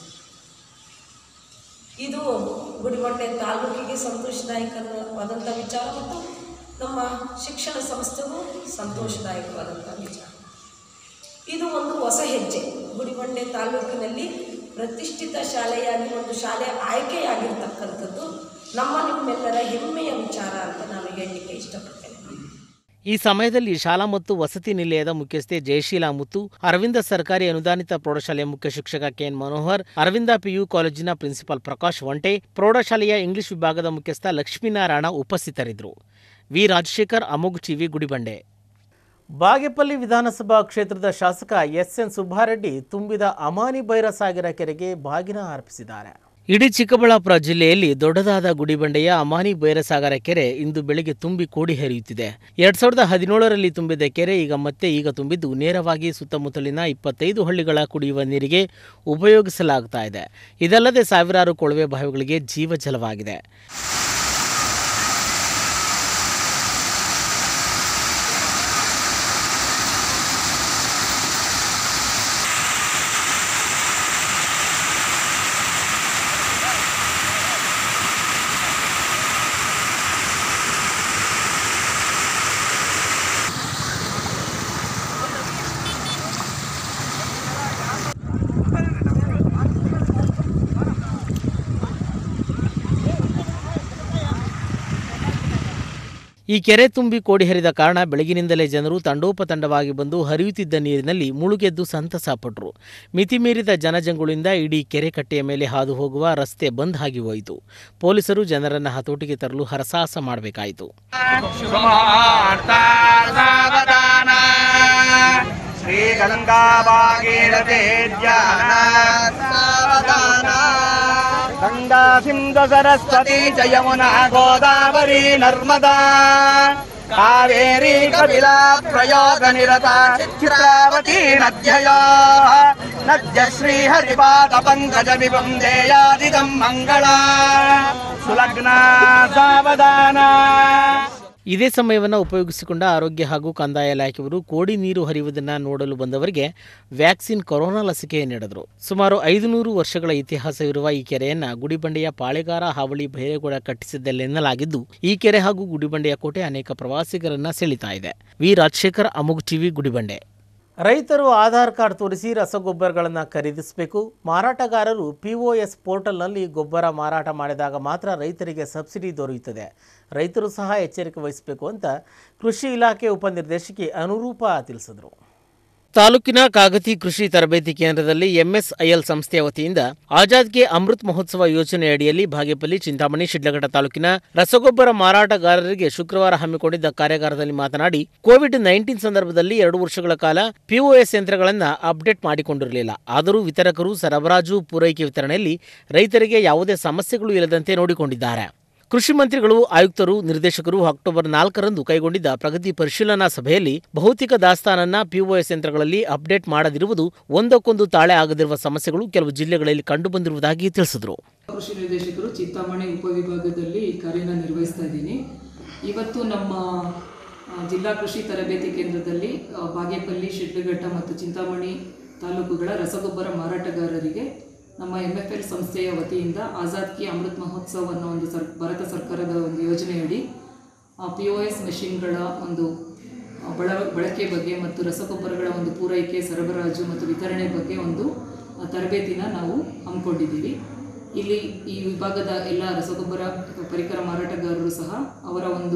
[SPEAKER 9] ಇದು ಗುಡಿಬಂಡೆ ತಾಲೂಕಿಗೆ ಸಂತೋಷದಾಯಕವಾದಂಥ ವಿಚಾರ ಮತ್ತು ನಮ್ಮ ಶಿಕ್ಷಣ ಸಂಸ್ಥೆಗೂ ಸಂತೋಷದಾಯಕವಾದಂಥ ವಿಚಾರ ಇದು ಒಂದು ಹೊಸ ಹೆಜ್ಜೆ ಗುಡಿಬಂಡೆ ತಾಲೂಕಿನಲ್ಲಿ ಪ್ರತಿಷ್ಠಿತ ಶಾಲೆಯಾಗಿ ಒಂದು ಶಾಲೆ ಆಯ್ಕೆಯಾಗಿರ್ತಕ್ಕಂಥದ್ದು ನಮ್ಮ ನಿಮ್ಮೆಲ್ಲರ ಹೆಮ್ಮೆಯ ವಿಚಾರ ಅಂತ ನಾನು ಹೇಳಲಿಕ್ಕೆ ಇಷ್ಟಪಡ್ತೇನೆ
[SPEAKER 1] ಈ ಸಮಯದಲ್ಲಿ ಶಾಲಾ ಮತ್ತು ವಸತಿ ನಿಲಯದ ಮುಖ್ಯಸ್ಥೆ ಜಯಶೀಲಾ ಮುತ್ತು ಅರವಿಂದ ಸರ್ಕಾರಿ ಅನುದಾನಿತ ಪ್ರೌಢಶಾಲೆಯ ಮುಖ್ಯ ಶಿಕ್ಷಕ ಕೆಎನ್ ಮನೋಹರ್ ಅರವಿಂದ ಪಿಯು ಕಾಲೇಜಿನ ಪ್ರಿನ್ಸಿಪಾಲ್ ಪ್ರಕಾಶ್ ಒಂಟೆ ಪ್ರೌಢಶಾಲೆಯ ಇಂಗ್ಲಿಷ್ ವಿಭಾಗದ ಮುಖ್ಯಸ್ಥ ಲಕ್ಷ್ಮೀನಾರಾಯಣ ಉಪಸ್ಥಿತರಿದ್ದರು ವಿ ರಾಜಶೇಖರ್ ಅಮೋಘ್ ಟಿವಿ ಗುಡಿಬಂಡೆ ಬಾಗೇಪಲ್ಲಿ ವಿಧಾನಸಭಾ ಕ್ಷೇತ್ರದ ಶಾಸಕ ಎಸ್ ಎನ್ ಸುಬ್ಬಾರೆಡ್ಡಿ ತುಂಬಿದ ಅಮಾನಿ ಬೈರಸಾಗಿರ ಕೆರೆಗೆ ಬಾಗಿನ ಅರ್ಪಿಸಿದ್ದಾರೆ ಇಡೀ ಚಿಕ್ಕಬಳ್ಳಾಪುರ ಜಿಲ್ಲೆಯಲ್ಲಿ ದೊಡ್ಡದಾದ ಗುಡಿಬಂಡೆಯ ಅಮಾನಿ ಬೈರಸಾಗರ ಕೆರೆ ಇಂದು ಬೆಳಗ್ಗೆ ತುಂಬಿ ಕೋಡಿ ಹರಿಯುತ್ತಿದೆ ಎರಡ್ ಸಾವಿರದ ಹದಿನೇಳರಲ್ಲಿ ತುಂಬಿದ ಕೆರೆ ಈಗ ಮತ್ತೆ ಈಗ ತುಂಬಿದ್ದು ನೇರವಾಗಿ ಸುತ್ತಮುತ್ತಲಿನ ಇಪ್ಪತ್ತೈದು ಹಳ್ಳಿಗಳ ಕುಡಿಯುವ ನೀರಿಗೆ ಉಪಯೋಗಿಸಲಾಗ್ತಾ ಇದೆ ಇದಲ್ಲದೆ ಸಾವಿರಾರು ಕೊಳವೆ ಬಾವಿಗಳಿಗೆ ಜೀವಜಲವಾಗಿದೆ ಈ ಕೆರೆ ತುಂಬಿ ಕೋಡಿ ಹರಿದ ಕಾರಣ ಬೆಳಗಿನಿಂದಲೇ ಜನರು ತಂಡೋಪತಂಡವಾಗಿ ಬಂದು ಹರಿಯುತ್ತಿದ್ದ ನೀರಿನಲ್ಲಿ ಮುಳುಗೆದ್ದು ಸಂತಸ ಪಟ್ಟರು ಮಿತಿಮೀರಿದ ಜನಜಂಗುಳಿಂದ ಇಡೀ ಕೆರೆ ಕಟ್ಟೆಯ ಮೇಲೆ ಹಾದು ಹೋಗುವ ರಸ್ತೆ ಬಂದ್ ಆಗಿ ಹೋಯಿತು ಪೊಲೀಸರು ಜನರನ್ನು ಹತೋಟಿಗೆ ತರಲು ಹರಸಾಹಸ ಮಾಡಬೇಕಾಯಿತು
[SPEAKER 4] ಶ್ರೀಗಂಗಾ ಭಾಗೀರಥೇ ಧ್ಯಾನ ಸಾವಧಾನ ಗಂಗಾ ಸಿಂಧು ಸರಸ್ವತಿ ಜಯಮುನಾ ಗೋದಾವರಿ ನರ್ಮದಾ ಕಾವೇರಿ ಕಪಿಲಾ ಪ್ರಯೋಗ ನಿರತ ಚಿತ್ರಾವತಿ ನದ್ಯಯೋ ನದ್ಯ ಶ್ರೀ ಹರಿಪಾದ ಪಂಕಜ ವಿಭಂ ದೇಯಾದಿದಂ ಮಂಗಳ ಸುಲಗ್ನ ಸಾವಧಾನ
[SPEAKER 1] ಇದೇ ಸಮಯವನ್ನು ಉಪಯೋಗಿಸಿಕೊಂಡ ಆರೋಗ್ಯ ಹಾಗೂ ಕಂದಾಯ ಇಲಾಖೆಯವರು ಕೋಡಿ ನೀರು ಹರಿಯುವುದನ್ನು ನೋಡಲು ಬಂದವರಿಗೆ ವ್ಯಾಕ್ಸಿನ್ ಕೊರೋನಾ ಲಸಿಕೆ ನೀಡಿದರು ಸುಮಾರು ಐದುನೂರು ವರ್ಷಗಳ ಇತಿಹಾಸವಿರುವ ಈ ಕೆರೆಯನ್ನ ಗುಡಿಬಂಡೆಯ ಪಾಳೆಗಾರ ಹಾವಳಿ ಭೈರೇಗೌಡ ಕಟ್ಟಿಸಿದ್ದೆಲ್ಲೆನ್ನಲಾಗಿದ್ದು ಈ ಕೆರೆ ಹಾಗೂ ಗುಡಿಬಂಡೆಯ ಕೋಟೆ ಅನೇಕ ಪ್ರವಾಸಿಗರನ್ನ ಸೆಳೀತಾ ಇದೆ ವಿ ರಾಜಶೇಖರ್ ಅಮುಗ್ ಟಿವಿ ಗುಡಿಬಂಡೆ ರೈತರು ಆಧಾರ್ ಕಾರ್ಡ್ ತೋರಿಸಿ ರಸಗೊಬ್ಬರಗಳನ್ನು ಖರೀದಿಸಬೇಕು ಮಾರಾಟಗಾರರು ಪಿಒಎಸ್ ಪೋರ್ಟಲ್ನಲ್ಲಿ ಗೊಬ್ಬರ ಮಾರಾಟ ಮಾಡಿದಾಗ ಮಾತ್ರ ರೈತರಿಗೆ ಸಬ್ಸಿಡಿ ದೊರೆಯುತ್ತದೆ ರೈತರು ಸಹ ಎಚ್ಚರಿಕೆ ವಹಿಸಬೇಕು ಅಂತ ಕೃಷಿ ಇಲಾಖೆ ಉಪನಿರ್ದೇಶಕಿ ಅನುರೂಪ ತಿಳಿಸಿದರು ತಾಲೂಕಿನ ಕಾಗತಿ ಕೃಷಿ ತರಬೇತಿ ಕೇಂದ್ರದಲ್ಲಿ ಎಂಎಸ್ಐಎಲ್ ಸಂಸ್ಥೆಯ ವತಿಯಿಂದ ಆಜಾದ್ ಕೆ ಅಮೃತ್ ಮಹೋತ್ಸವ ಯೋಜನೆ ಅಡಿಯಲ್ಲಿ ಬಾಗೇಪಲ್ಲಿ ಚಿಂತಾಮಣಿ ಶಿಡ್ಲಘಟ್ಟ ತಾಲೂಕಿನ ರಸಗೊಬ್ಬರ ಮಾರಾಟಗಾರರಿಗೆ ಶುಕ್ರವಾರ ಹಮ್ಮಿಕೊಂಡಿದ್ದ ಕಾರ್ಯಾಗಾರದಲ್ಲಿ ಮಾತನಾಡಿ ಕೋವಿಡ್ ನೈನ್ಟೀನ್ ಸಂದರ್ಭದಲ್ಲಿ ಎರಡು ವರ್ಷಗಳ ಕಾಲ ಪಿಒಎಸ್ ಯಂತ್ರಗಳನ್ನು ಅಪ್ಡೇಟ್ ಮಾಡಿಕೊಂಡಿರಲಿಲ್ಲ ಆದರೂ ವಿತರಕರು ಸರಬರಾಜು ಪೂರೈಕೆ ವಿತರಣೆಯಲ್ಲಿ ರೈತರಿಗೆ ಯಾವುದೇ ಸಮಸ್ಯೆಗಳು ಇಲ್ಲದಂತೆ ನೋಡಿಕೊಂಡಿದ್ದಾರೆ ಕೃಷಿ ಮಂತ್ರಿಗಳು ಆಯುಕ್ತರು ನಿರ್ದೇಶಕರು ಅಕ್ಟೋಬರ್ ನಾಲ್ಕರಂದು ಕೈಗೊಂಡಿದ್ದ ಪ್ರಗತಿ ಪರಿಶೀಲನಾ ಸಭೆಯಲ್ಲಿ ಭೌತಿಕ ದಾಸ್ತಾನನ್ನ ಪಿಒಎಸ್ ಯಂತ್ರಗಳಲ್ಲಿ ಅಪ್ಡೇಟ್ ಮಾಡದಿರುವುದು ಒಂದಕ್ಕೊಂದು ತಾಳೆ ಆಗದಿರುವ ಸಮಸ್ಯೆಗಳು ಕೆಲವು ಜಿಲ್ಲೆಗಳಲ್ಲಿ ಕಂಡುಬಂದಿರುವುದಾಗಿ ತಿಳಿಸಿದರು
[SPEAKER 10] ಕೃಷಿ ನಿರ್ದೇಶಕರು ಚಿಂತಾಮಣಿ ಉಪವಿಭಾಗದಲ್ಲಿ ಕಾರ್ಯನ ನಿರ್ವಹಿಸ್ತಾ ಇದ್ದೀನಿ ಇವತ್ತು ನಮ್ಮ ಆ, ಜಿಲ್ಲಾ ಕೃಷಿ ತರಬೇತಿ ಕೇಂದ್ರದಲ್ಲಿ ಆ, ಬಾಗೇಪಲ್ಲಿ ಶಿಡ್ಲಘಟ್ಟ ಮತ್ತು ಚಿಂತಾಮಣಿ ತಾಲೂಕುಗಳ ರಸಗೊಬ್ಬರ ಮಾರಾಟಗಾರರಿಗೆ ನಮ್ಮ ಎಮ್ ಎಫ್ ಎಲ್ ಸಂಸ್ಥೆಯ ವತಿಯಿಂದ ಆಜಾದ್ ಕಿ ಅಮೃತ್ ಮಹೋತ್ಸವ್ ಅನ್ನೋ ಒಂದು ಸರ್ ಭಾರತ ಸರ್ಕಾರದ ಒಂದು ಯೋಜನೆಯಡಿ ಪಿ ಒ ಎಸ್ ಮೆಷಿನ್ಗಳ ಒಂದು ಆ, ಬಳ ಬಳಕೆ ಬಗ್ಗೆ ಮತ್ತು ರಸಗೊಬ್ಬರಗಳ ಒಂದು ಪೂರೈಕೆ ಸರಬರಾಜು ಮತ್ತು ವಿತರಣೆ ಬಗ್ಗೆ ಒಂದು ಆ, ತರಬೇತಿನ ನಾವು ಹಮ್ಮಿಕೊಂಡಿದ್ದೀವಿ ಇಲ್ಲಿ ಈ ವಿಭಾಗದ ಎಲ್ಲ ರಸಗೊಬ್ಬರ ಪರಿಕರ ಮಾರಾಟಗಾರರು ಸಹ ಅವರ ಒಂದು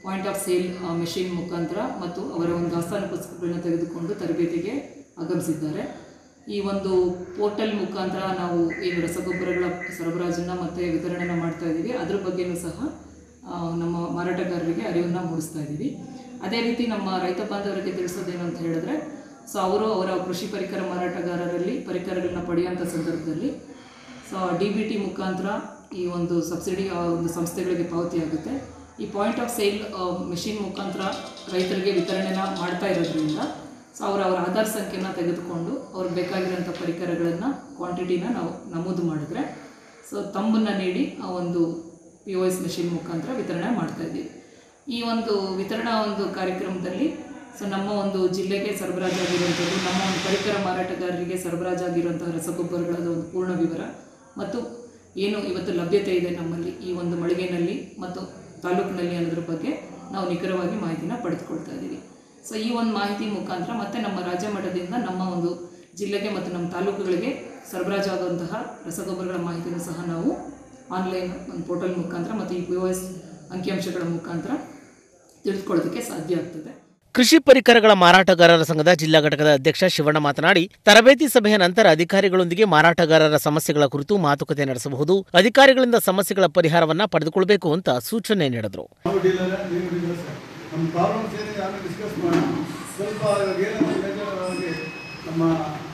[SPEAKER 10] ಪಾಯಿಂಟ್ ಆಫ್ ಸೇಲ್ ಮೆಷಿನ್ ಮುಖಾಂತರ ಮತ್ತು ಅವರ ಒಂದು ದಾಸ್ತಾನು ಪುಸ್ತಕಗಳನ್ನ ತೆಗೆದುಕೊಂಡು ತರಬೇತಿಗೆ ಆಗಮಿಸಿದ್ದಾರೆ ಈ ಒಂದು ಪೋರ್ಟಲ್ ಮುಖಾಂತರ ನಾವು ಏನು ರಸಗೊಬ್ಬರಗಳ ಸರಬರಾಜನ್ನು ಮತ್ತು ವಿತರಣೆನ ಮಾಡ್ತಾ ಇದ್ದೀವಿ ಅದ್ರ ಬಗ್ಗೆನೂ ಸಹ ಆ, ನಮ್ಮ ಮಾರಾಟಗಾರರಿಗೆ ಅರಿವನ್ನು ಮೂಡಿಸ್ತಾ ಇದ್ದೀವಿ ಅದೇ ರೀತಿ ನಮ್ಮ ರೈತ ಬಾಂಧವರಿಗೆ ತಿಳಿಸೋದೇನು ಅಂತ ಹೇಳಿದ್ರೆ ಸೊ ಅವರು ಅವರ ಕೃಷಿ ಪರಿಕರ ಮಾರಾಟಗಾರರಲ್ಲಿ ಪರಿಕರಗಳನ್ನ ಪಡೆಯುವಂಥ ಸಂದರ್ಭದಲ್ಲಿ ಸೊ ಡಿ ಬಿ ಟಿ ಮುಖಾಂತರ ಈ ಒಂದು ಸಬ್ಸಿಡಿ ಆ ಒಂದು ಸಂಸ್ಥೆಗಳಿಗೆ ಪಾವತಿಯಾಗುತ್ತೆ ಈ ಪಾಯಿಂಟ್ ಆಫ್ ಸೇಲ್ ಮೆಷಿನ್ ಮುಖಾಂತರ ರೈತರಿಗೆ ವಿತರಣೆನ ಮಾಡ್ತಾ ಇರೋದ್ರಿಂದ ಸೊ ಅವರ ಅವರ ಆಧಾರ್ ಸಂಖ್ಯೆನ ತೆಗೆದುಕೊಂಡು ಅವ್ರಿಗೆ ಬೇಕಾಗಿರೋಂಥ ಪರಿಕರಗಳನ್ನು ಕ್ವಾಂಟಿಟಿನ ನಾವು ನಮೂದು ಮಾಡಿದ್ರೆ ಸೊ ತಂಬನ್ನು ನೀಡಿ ಆ ಒಂದು ಪಿ ಒ ಎಸ್ ಮೆಷಿನ್ ಮುಖಾಂತರ ವಿತರಣೆ ಮಾಡ್ತಾ ಇದ್ದೀವಿ ಈ ಒಂದು ವಿತರಣಾ ಒಂದು ಕಾರ್ಯಕ್ರಮದಲ್ಲಿ ಸೊ ನಮ್ಮ ಒಂದು ಜಿಲ್ಲೆಗೆ ಸರಬರಾಜಾಗಿರುವಂಥದ್ದು ನಮ್ಮ ಒಂದು ಪರಿಕರ ಮಾರಾಟಗಾರರಿಗೆ ಸರಬರಾಜಾಗಿರುವಂತಹ ರಸಗೊಬ್ಬರಗಳ ಒಂದು ಪೂರ್ಣ ವಿವರ ಮತ್ತು ಏನು ಇವತ್ತು ಲಭ್ಯತೆ ಇದೆ ನಮ್ಮಲ್ಲಿ ಈ ಒಂದು ಮಳಿಗೆನಲ್ಲಿ ಮತ್ತು ತಾಲೂಕಿನಲ್ಲಿ ಅನ್ನೋದ್ರ ಬಗ್ಗೆ ನಾವು ನಿಖರವಾಗಿ ಮಾಹಿತಿನ ಪಡೆದುಕೊಳ್ತಾ ಇದ್ದೀವಿ ಸೊ ಈ ಒಂದು ಮಾಹಿತಿ ಮುಖಾಂತರ ಮತ್ತೆ ನಮ್ಮ ರಾಜ್ಯ ಮಟ್ಟದಿಂದ ನಮ್ಮ ಒಂದು ಜಿಲ್ಲೆಗೆ ಮತ್ತು ನಮ್ಮ ತಾಲೂಕುಗಳಿಗೆ ಸರಬರಾಜಾಗುವಂತಹ ರಸಗೊಬ್ಬರಗಳ ಮಾಹಿತಿಯನ್ನು ಸಹ ನಾವು ಆನ್ಲೈನ್ ಒಂದು ಪೋರ್ಟಲ್ ಮುಖಾಂತರ ಮತ್ತು ಈ ಪಿ ಒ ಎಸ್ ಅಂಕಿಅಂಶಗಳ ಮುಖಾಂತರ ತಿಳಿದುಕೊಳ್ಳೋದಕ್ಕೆ ಸಾಧ್ಯ ಆಗ್ತದೆ
[SPEAKER 1] ಕೃಷಿ ಪರಿಕರಗಳ ಮಾರಾಟಗಾರರ ಸಂಘದ ಜಿಲ್ಲಾ ಘಟಕದ ಅಧ್ಯಕ್ಷ ಶಿವಣ್ಣ ಮಾತನಾಡಿ ತರಬೇತಿ ಸಭೆಯ ನಂತರ ಅಧಿಕಾರಿಗಳೊಂದಿಗೆ ಮಾರಾಟಗಾರರ ಸಮಸ್ಯೆಗಳ ಕುರಿತು ಮಾತುಕತೆ ನಡೆಸಬಹುದು ಅಧಿಕಾರಿಗಳಿಂದ ಸಮಸ್ಯೆಗಳ ಪರಿಹಾರವನ್ನ ಪಡೆದುಕೊಳ್ಳಬೇಕು ಅಂತ ಸೂಚನೆ ನೀಡಿದರು
[SPEAKER 11] ನಾವು ಡೀಲರ್ ನೀವು ಡೀಲರ್ ಸರ್ ನಮ್ಮ ಪ್ರಾಬ್ಲಮ್ಸ್ ಏನಿದೆ ಆಮೇಲೆ ಡಿಸ್ಕಸ್ ಮಾಡೋಣ ಸ್ವಲ್ಪ ಏನು ಮೇಜರಾಗಿ ನಮ್ಮ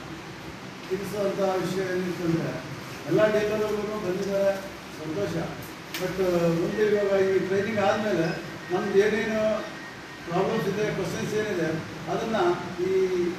[SPEAKER 11] ತಿಳಿಸುವಂಥ ವಿಷಯ ಏನಿತ್ತು ಅಂದರೆ ಎಲ್ಲ ಡೀಲರ್ಗಳು ಬಂದಿದ್ದಾರೆ ಸಂತೋಷ ಬಟ್ ಮುಂದೆ ಇವಾಗ ಈ ಟ್ರೈನಿಂಗ್ ಆದಮೇಲೆ ನಮ್ದು ಏನೇನು ಪ್ರಾಬ್ಲಮ್ಸ್ ಇದೆ ಕ್ವಶನ್ಸ್ ಏನಿದೆ ಅದನ್ನು ಈ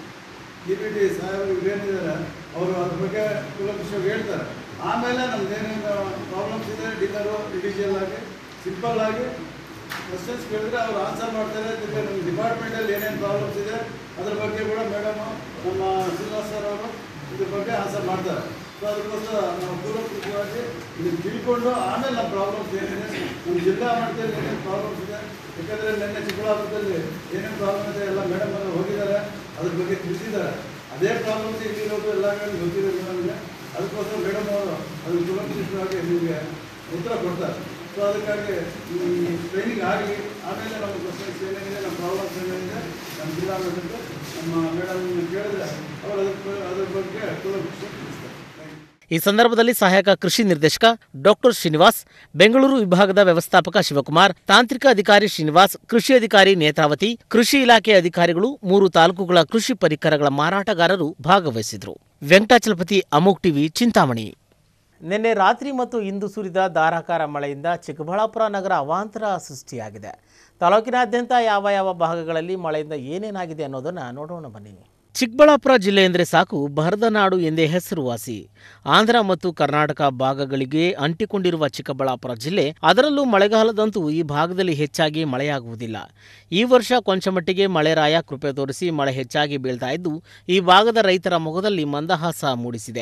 [SPEAKER 11] ಡಿ ಬಿ ಟಿ ಸಾಹೇಬರು ಏನಿದ್ದಾರೆ ಅವರು ಅದ್ರ ಬಗ್ಗೆ ಕೂಲಂಕಷವಾಗಿ ಹೇಳ್ತಾರೆ ಆಮೇಲೆ ನಮ್ದು ಏನೇನು ಪ್ರಾಬ್ಲಮ್ಸ್ ಇದೆ ಡೀಲರು ಇಂಡಿವಿಜುವಲ್ ಆಗಿ ಸಿಂಪಲ್ ಆಗಿ ಕ್ವಶನ್ಸ್ ಕೇಳಿದ್ರೆ ಅವ್ರು ಆನ್ಸರ್ ಮಾಡ್ತಾರೆ ಜೊತೆ ನಮ್ಮ ಡಿಪಾರ್ಟ್ಮೆಂಟಲ್ಲಿ ಏನೇನು ಪ್ರಾಬ್ಲಮ್ಸ್ ಇದೆ ಅದ್ರ ಬಗ್ಗೆ ಕೂಡ ಮೇಡಮ್ ನಮ್ಮ ಶ್ರೀನಿವಾಸ್ ಸರ್ ಅವರು ಇದ್ರ ಬಗ್ಗೆ ಆನ್ಸರ್ ಮಾಡ್ತಾರೆ ಸೊ ಅದಕ್ಕೋಸ್ಕರ ನಾವು ಪೂರ್ವಕವಾಗಿ ಇದನ್ನು ತಿಳ್ಕೊಂಡು ಆಮೇಲೆ ನಮ್ಮ ಪ್ರಾಬ್ಲಮ್ಸ್ ಏನಿದೆ ನಮ್ಮ ಜಿಲ್ಲಾ ಮಟ್ಟದಲ್ಲಿ ಏನೇನು ಪ್ರಾಬ್ಲಮ್ಸ್ ಇದೆ ಯಾಕಂದರೆ ನಿನ್ನೆ ಚಿಕ್ಕಬಳ್ಳಾಪುರದಲ್ಲಿ ಏನೇನು ಪ್ರಾಬ್ಲಮ್ ಇದೆ ಎಲ್ಲ ಮೇಡಮ್ ಎಲ್ಲ ಹೋಗಿದ್ದಾರೆ ಅದ್ರ ಬಗ್ಗೆ ತಿಳಿಸಿದ್ದಾರೆ ಅದೇ ಪ್ರಾಬ್ಲಮ್ಸ್ ಇಲ್ಲಿರೋದು ಎಲ್ಲ ಗೊತ್ತಿರೋದು ನಮಗೆ ಅದಕ್ಕೋಸ್ಕರ ಮೇಡಮ್ ಅವರು ಅದನ್ನು ಸುರಕ್ಷಿತವಾಗಿ ನಿಮಗೆ ಉತ್ತರ ಕೊಡ್ತಾರೆ ಸೊ ಅದಕ್ಕಾಗಿ ಈ ಟ್ರೈನಿಂಗ್ ಆಗಲಿ ಆಮೇಲೆ ನಮ್ಮ ಕ್ವಶನ್ಸ್ ಏನೇನಿದೆ ನಮ್ಮ ಪ್ರಾಬ್ಲಮ್ಸ್ ಏನೇನಿದೆ ನಮ್ಮ ಜಿಲ್ಲಾ ಮಟ್ಟಕ್ಕೆ ನಮ್ಮ ಮೇಡಮ್ ಕೇಳಿದ್ರೆ ಅವರು ಅದಕ್ಕೆ ಅದ್ರ ಬಗ್ಗೆ ಕೂಲಂಕಷ ತಿಳಿಸ್ತಾರೆ
[SPEAKER 1] ಈ ಸಂದರ್ಭದಲ್ಲಿ ಸಹಾಯಕ ಕೃಷಿ ನಿರ್ದೇಶಕ ಡಾಕ್ಟರ್ ಶ್ರೀನಿವಾಸ್ ಬೆಂಗಳೂರು ವಿಭಾಗದ ವ್ಯವಸ್ಥಾಪಕ ಶಿವಕುಮಾರ್ ತಾಂತ್ರಿಕ ಅಧಿಕಾರಿ ಶ್ರೀನಿವಾಸ್ ಕೃಷಿ ಅಧಿಕಾರಿ ನೇತ್ರಾವತಿ ಕೃಷಿ ಇಲಾಖೆ ಅಧಿಕಾರಿಗಳು ಮೂರು ತಾಲೂಕುಗಳ ಕೃಷಿ ಪರಿಕರಗಳ ಮಾರಾಟಗಾರರು ಭಾಗವಹಿಸಿದರು ವೆಂಕಟಾಚಲಪತಿ ಅಮೋಕ್ ಟಿವಿ ಚಿಂತಾಮಣಿ ನಿನ್ನೆ ರಾತ್ರಿ ಮತ್ತು ಇಂದು ಸುರಿದ ಧಾರಾಕಾರ ಮಳೆಯಿಂದ ಚಿಕ್ಕಬಳ್ಳಾಪುರ ನಗರ ಅವಾಂತರ ಸೃಷ್ಟಿಯಾಗಿದೆ ತಾಲೂಕಿನಾದ್ಯಂತ ಯಾವ ಯಾವ ಭಾಗಗಳಲ್ಲಿ ಮಳೆಯಿಂದ ಏನೇನಾಗಿದೆ ಅನ್ನೋದನ್ನು ನೋಡೋಣ ಬನ್ನಿ ಚಿಕ್ಕಬಳ್ಳಾಪುರ ಜಿಲ್ಲೆ ಎಂದರೆ ಸಾಕು ಬಹರದ ನಾಡು ಎಂದೇ ಹೆಸರುವಾಸಿ ಆಂಧ್ರ ಮತ್ತು ಕರ್ನಾಟಕ ಭಾಗಗಳಿಗೆ ಅಂಟಿಕೊಂಡಿರುವ ಚಿಕ್ಕಬಳ್ಳಾಪುರ ಜಿಲ್ಲೆ ಅದರಲ್ಲೂ ಮಳೆಗಾಲದಂತೂ ಈ ಭಾಗದಲ್ಲಿ ಹೆಚ್ಚಾಗಿ ಮಳೆಯಾಗುವುದಿಲ್ಲ ಈ ವರ್ಷ ಕೊಂಚ ಮಟ್ಟಿಗೆ ಮಳೆರಾಯ ಕೃಪೆ ತೋರಿಸಿ ಮಳೆ ಹೆಚ್ಚಾಗಿ ಬೀಳ್ತಾ ಇದ್ದು ಈ ಭಾಗದ ರೈತರ ಮೊಗದಲ್ಲಿ ಮಂದಹಾಸ ಮೂಡಿಸಿದೆ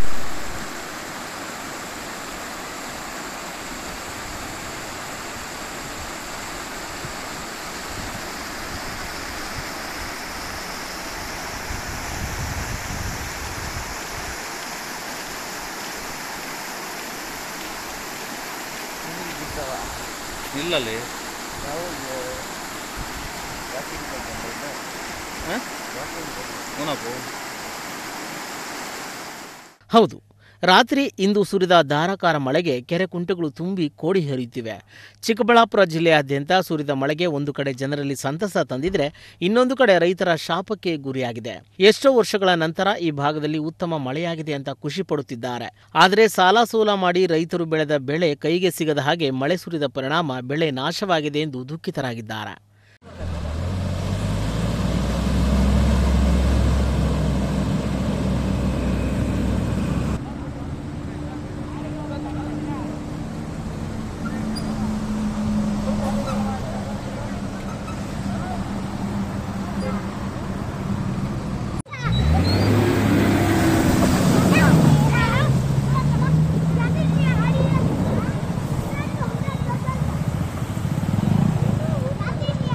[SPEAKER 3] ಇಲ್ಲಲ್ಲಿ
[SPEAKER 1] ಹೌದು ರಾತ್ರಿ ಇಂದು ಸುರಿದ ಧಾರಾಕಾರ ಮಳೆಗೆ ಕೆರೆ ಕುಂಟೆಗಳು ತುಂಬಿ ಕೋಡಿ ಹರಿಯುತ್ತಿವೆ ಚಿಕ್ಕಬಳ್ಳಾಪುರ ಜಿಲ್ಲೆಯಾದ್ಯಂತ ಸುರಿದ ಮಳೆಗೆ ಒಂದು ಕಡೆ ಜನರಲ್ಲಿ ಸಂತಸ ತಂದಿದ್ರೆ ಇನ್ನೊಂದು ಕಡೆ ರೈತರ ಶಾಪಕ್ಕೆ ಗುರಿಯಾಗಿದೆ ಎಷ್ಟೋ ವರ್ಷಗಳ ನಂತರ ಈ ಭಾಗದಲ್ಲಿ ಉತ್ತಮ ಮಳೆಯಾಗಿದೆ ಅಂತ ಖುಷಿ ಪಡುತ್ತಿದ್ದಾರೆ ಆದರೆ ಸಾಲ ಸೋಲ ಮಾಡಿ ರೈತರು ಬೆಳೆದ ಬೆಳೆ ಕೈಗೆ ಸಿಗದ ಹಾಗೆ ಮಳೆ ಸುರಿದ ಪರಿಣಾಮ ಬೆಳೆ ನಾಶವಾಗಿದೆ ಎಂದು ದುಃಖಿತರಾಗಿದ್ದಾರೆ
[SPEAKER 12] Thank you.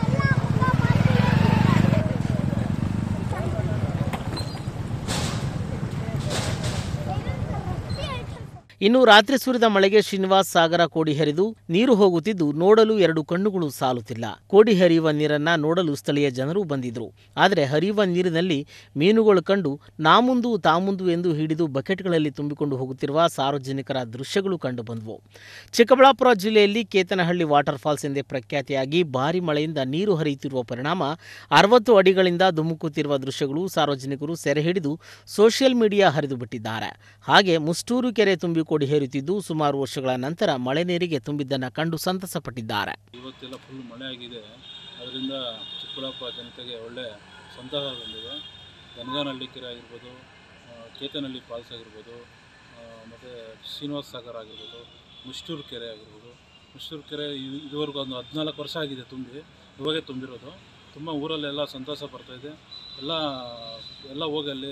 [SPEAKER 1] ಇನ್ನು ರಾತ್ರಿ ಸುರಿದ ಮಳೆಗೆ ಶ್ರೀನಿವಾಸ್ ಸಾಗರ ಕೋಡಿ ಹರಿದು ನೀರು ಹೋಗುತ್ತಿದ್ದು ನೋಡಲು ಎರಡು ಕಣ್ಣುಗಳು ಸಾಲುತ್ತಿಲ್ಲ ಕೋಡಿ ಹರಿಯುವ ನೀರನ್ನ ನೋಡಲು ಸ್ಥಳೀಯ ಜನರು ಬಂದಿದ್ರು ಆದರೆ ಹರಿಯುವ ನೀರಿನಲ್ಲಿ ಮೀನುಗಳು ಕಂಡು ನಾಮುಂದು ತಾಮುಂದು ಎಂದು ಹಿಡಿದು ಬಕೆಟ್ಗಳಲ್ಲಿ ತುಂಬಿಕೊಂಡು ಹೋಗುತ್ತಿರುವ ಸಾರ್ವಜನಿಕರ ದೃಶ್ಯಗಳು ಕಂಡು ಬಂದವು ಚಿಕ್ಕಬಳ್ಳಾಪುರ ಜಿಲ್ಲೆಯಲ್ಲಿ ಕೇತನಹಳ್ಳಿ ವಾಟರ್ ಫಾಲ್ಸ್ ಎಂದೇ ಪ್ರಖ್ಯಾತಿಯಾಗಿ ಭಾರಿ ಮಳೆಯಿಂದ ನೀರು ಹರಿಯುತ್ತಿರುವ ಪರಿಣಾಮ ಅರವತ್ತು ಅಡಿಗಳಿಂದ ಧುಮುಕುತ್ತಿರುವ ದೃಶ್ಯಗಳು ಸಾರ್ವಜನಿಕರು ಸೆರೆ ಹಿಡಿದು ಸೋಷಿಯಲ್ ಮೀಡಿಯಾ ಹರಿದು ಬಿಟ್ಟಿದ್ದಾರೆ ಹಾಗೆ ಮುಷ್ಟೂರು ಕೆರೆ ತುಂಬಿ ಕೋಡಿ ಹೇರುತ್ತಿದ್ದು ಸುಮಾರು ವರ್ಷಗಳ ನಂತರ ಮಳೆ ನೀರಿಗೆ ತುಂಬಿದ್ದನ್ನು ಕಂಡು ಸಂತಸಪಟ್ಟಿದ್ದಾರೆ
[SPEAKER 12] ಇವತ್ತೆಲ್ಲ ಫುಲ್ ಮಳೆ ಆಗಿದೆ ಅದರಿಂದ ಚಿಕ್ಕಬಳ್ಳಾಪುರ ಜನತೆಗೆ ಒಳ್ಳೆ ಸಂತಸ ಬಂದಿದೆ ಗನಗಾನಹಳ್ಳಿ ಕೆರೆ ಆಗಿರ್ಬೋದು ಆ, ಕೇತನಹಳ್ಳಿ ಫಾಲ್ಸ್ ಆಗಿರ್ಬೋದು ಮತ್ತು ಶ್ರೀನಿವಾಸ ಸಾಗರ ಆಗಿರ್ಬೋದು ಮುಷ್ಟೂರು ಕೆರೆ ಆಗಿರ್ಬೋದು ಮುಷ್ಟೂರು ಕೆರೆ ಇ- ಇದುವರೆಗೂ ಒಂದು ಹದಿನಾಲ್ಕು ವರ್ಷ ಆಗಿದೆ ತುಂಬಿ ಇವಾಗೇ ತುಂಬಿರೋದು ತುಂಬ ಊರಲ್ಲೆಲ್ಲ ಸಂತೋಷ ಬರ್ತಾಯಿದೆ ಎಲ್ಲ ಎಲ್ಲ ಹೋಗಿ ಅಲ್ಲಿ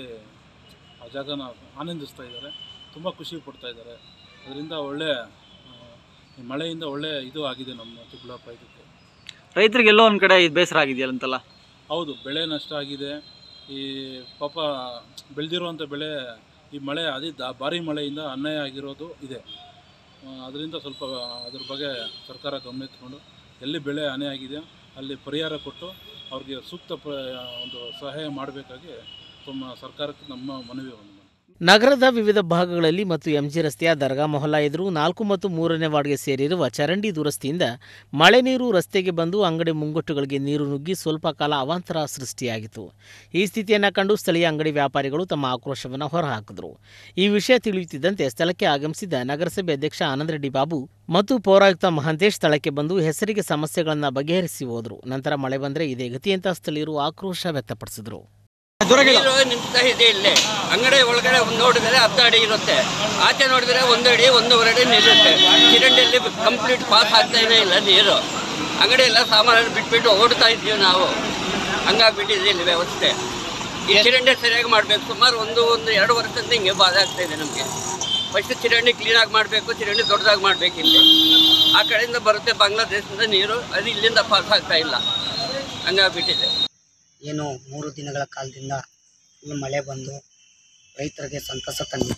[SPEAKER 12] ಆ ಜಾಗನ ಆನಂದಿಸ್ತಾ ಇದ್ದಾರೆ ತುಂಬ ಖುಷಿ ಪಡ್ತಾ ಇದ್ದಾರೆ ಅದರಿಂದ ಒಳ್ಳೆ ಆ, ಈ ಮಳೆಯಿಂದ ಒಳ್ಳೆ ಇದು ಆಗಿದೆ ನಮ್ಮ ಚಿಕ್ಕಬಳ್ಳಾಪುರ ಇದಕ್ಕೆ
[SPEAKER 5] ರೈತರಿಗೆ ಎಲ್ಲೋ ಒಂದು ಕಡೆ ಇದು ಬೇಸರ ಆಗಿದೆಯಲ್ಲಂತಲ್ಲ
[SPEAKER 12] ಹೌದು ಬೆಳೆ ನಷ್ಟ ಆಗಿದೆ ಈ ಪಾಪ ಬೆಳೆದಿರುವಂಥ ಬೆಳೆ ಈ ಮಳೆ ಅದೇ ದಾ ಭಾರಿ ಮಳೆಯಿಂದ ಅನ್ಯಾಯ ಆಗಿರೋದು ಇದೆ ಅದರಿಂದ ಸ್ವಲ್ಪ ಅದ್ರ ಬಗ್ಗೆ ಸರ್ಕಾರ ಗಮನ ಎತ್ಕೊಂಡು ಎಲ್ಲಿ ಬೆಳೆ ಹಾನಿ ಆಗಿದೆ ಅಲ್ಲಿ ಪರಿಹಾರ ಕೊಟ್ಟು ಅವ್ರಿಗೆ ಸೂಕ್ತ ಪ ಒಂದು ಸಹಾಯ ಮಾಡಬೇಕಾಗಿ ತುಂಬ ಸರ್ಕಾರಕ್ಕೆ ನಮ್ಮ ಮನವಿ ಒಂದು
[SPEAKER 1] ನಗರದ ವಿವಿಧ ಭಾಗಗಳಲ್ಲಿ ಮತ್ತು ಎಂಜಿ ರಸ್ತೆಯ ದರ್ಗಾ ಮೊಹಲ್ಲಾ ಎದುರು ನಾಲ್ಕು ಮತ್ತು ಮೂರನೇ ವಾರ್ಡ್ಗೆ ಸೇರಿರುವ ಚರಂಡಿ ದುರಸ್ತಿಯಿಂದ ಮಳೆ ನೀರು ರಸ್ತೆಗೆ ಬಂದು ಅಂಗಡಿ ಮುಂಗಟ್ಟುಗಳಿಗೆ ನೀರು ನುಗ್ಗಿ ಸ್ವಲ್ಪ ಕಾಲ ಅವಾಂತರ ಸೃಷ್ಟಿಯಾಗಿತ್ತು ಈ ಸ್ಥಿತಿಯನ್ನು ಕಂಡು ಸ್ಥಳೀಯ ಅಂಗಡಿ ವ್ಯಾಪಾರಿಗಳು ತಮ್ಮ ಆಕ್ರೋಶವನ್ನು ಹೊರಹಾಕಿದರು ಈ ವಿಷಯ ತಿಳಿಯುತ್ತಿದ್ದಂತೆ ಸ್ಥಳಕ್ಕೆ ಆಗಮಿಸಿದ ನಗರಸಭೆ ಅಧ್ಯಕ್ಷ ಆನಂದ್ ರೆಡ್ಡಿ ಬಾಬು ಮತ್ತು ಪೌರಾಯುಕ್ತ ಮಹಾಂತೇಶ್ ಸ್ಥಳಕ್ಕೆ ಬಂದು ಹೆಸರಿಗೆ ಸಮಸ್ಯೆಗಳನ್ನು ಬಗೆಹರಿಸಿ ಹೋದರು ನಂತರ ಮಳೆ ಬಂದರೆ ಇದೇ ಗತಿ ಅಂತ ಸ್ಥಳೀಯರು ಆಕ್ರೋಶ ವ್ಯಕ್ತಪಡಿಸಿದರು
[SPEAKER 13] ನೀರು ನಿಂತ ಇದೆ ಇಲ್ಲೇ ಅಂಗಡಿ ಒಳಗಡೆ ಒಂದ್ ನೋಡಿದ್ರೆ ಅರ್ಧ ಅಡಿ ಇರುತ್ತೆ ಆಚೆ ನೋಡಿದ್ರೆ ಒಂದು ಅಡಿ ಒಂದೂವರೆ ಅಡಿ ನಿಲ್ಲುತ್ತೆ ಚಿರಂಡಿಯಲ್ಲಿ ಕಂಪ್ಲೀಟ್ ಪಾಸ್ ಆಗ್ತಾನೆ ಇಲ್ಲ ನೀರು ಅಂಗಡಿ ಎಲ್ಲ ಸಾಮಾನು ಬಿಟ್ಬಿಟ್ಟು ಓಡ್ತಾ ಇದ್ದೀವಿ ನಾವು ಹಂಗಾಗ್ಬಿಟ್ಟಿದೆ ಇಲ್ಲಿ ವ್ಯವಸ್ಥೆ ಈ ಚಿರಂಡಿ ಸರಿಯಾಗಿ ಮಾಡ್ಬೇಕು ಸುಮಾರು ಒಂದು ಒಂದು ಎರಡು ವರ್ಷದಿಂದ ಹಿಂಗೆ ಬಾಧೆ ಆಗ್ತಾ ಇದೆ ನಮಗೆ ಫಸ್ಟ್ ಚಿರಂಡಿ ಕ್ಲೀನಾಗಿ ಮಾಡಬೇಕು ಚಿರಂಡಿ ದೊಡ್ಡದಾಗಿ ಮಾಡ್ಬೇಕು ಇಲ್ಲಿ ಆ ಕಡೆಯಿಂದ ಬರುತ್ತೆ ಬಾಂಗ್ಲಾದೇಶದಿಂದ ನೀರು ಅದು ಇಲ್ಲಿಂದ ಪಾಸ್ ಆಗ್ತಾ ಇಲ್ಲ ಹಂಗಾಗ್ಬಿಟ್ಟಿದೆ
[SPEAKER 14] ಏನು ಮೂರು ದಿನಗಳ ಕಾಲದಿಂದ ಫುಲ್ ಮಳೆ ಬಂದು ರೈತರಿಗೆ ಸಂತಸ ತಂದಿದೆ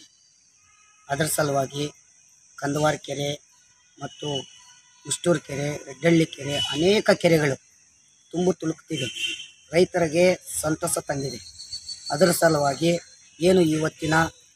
[SPEAKER 14] ಅದರ ಸಲುವಾಗಿ ಕಂದವಾರ ಕೆರೆ ಮತ್ತು ಮುಷ್ಟೂರು ಕೆರೆ ರೆಡ್ಡಳ್ಳಿ ಕೆರೆ ಅನೇಕ ಕೆರೆಗಳು ತುಂಬು ತುಳುಕ್ತಿದೆ ರೈತರಿಗೆ ಸಂತಸ ತಂದಿದೆ ಅದರ ಸಲುವಾಗಿ ಏನು ಇವತ್ತಿನ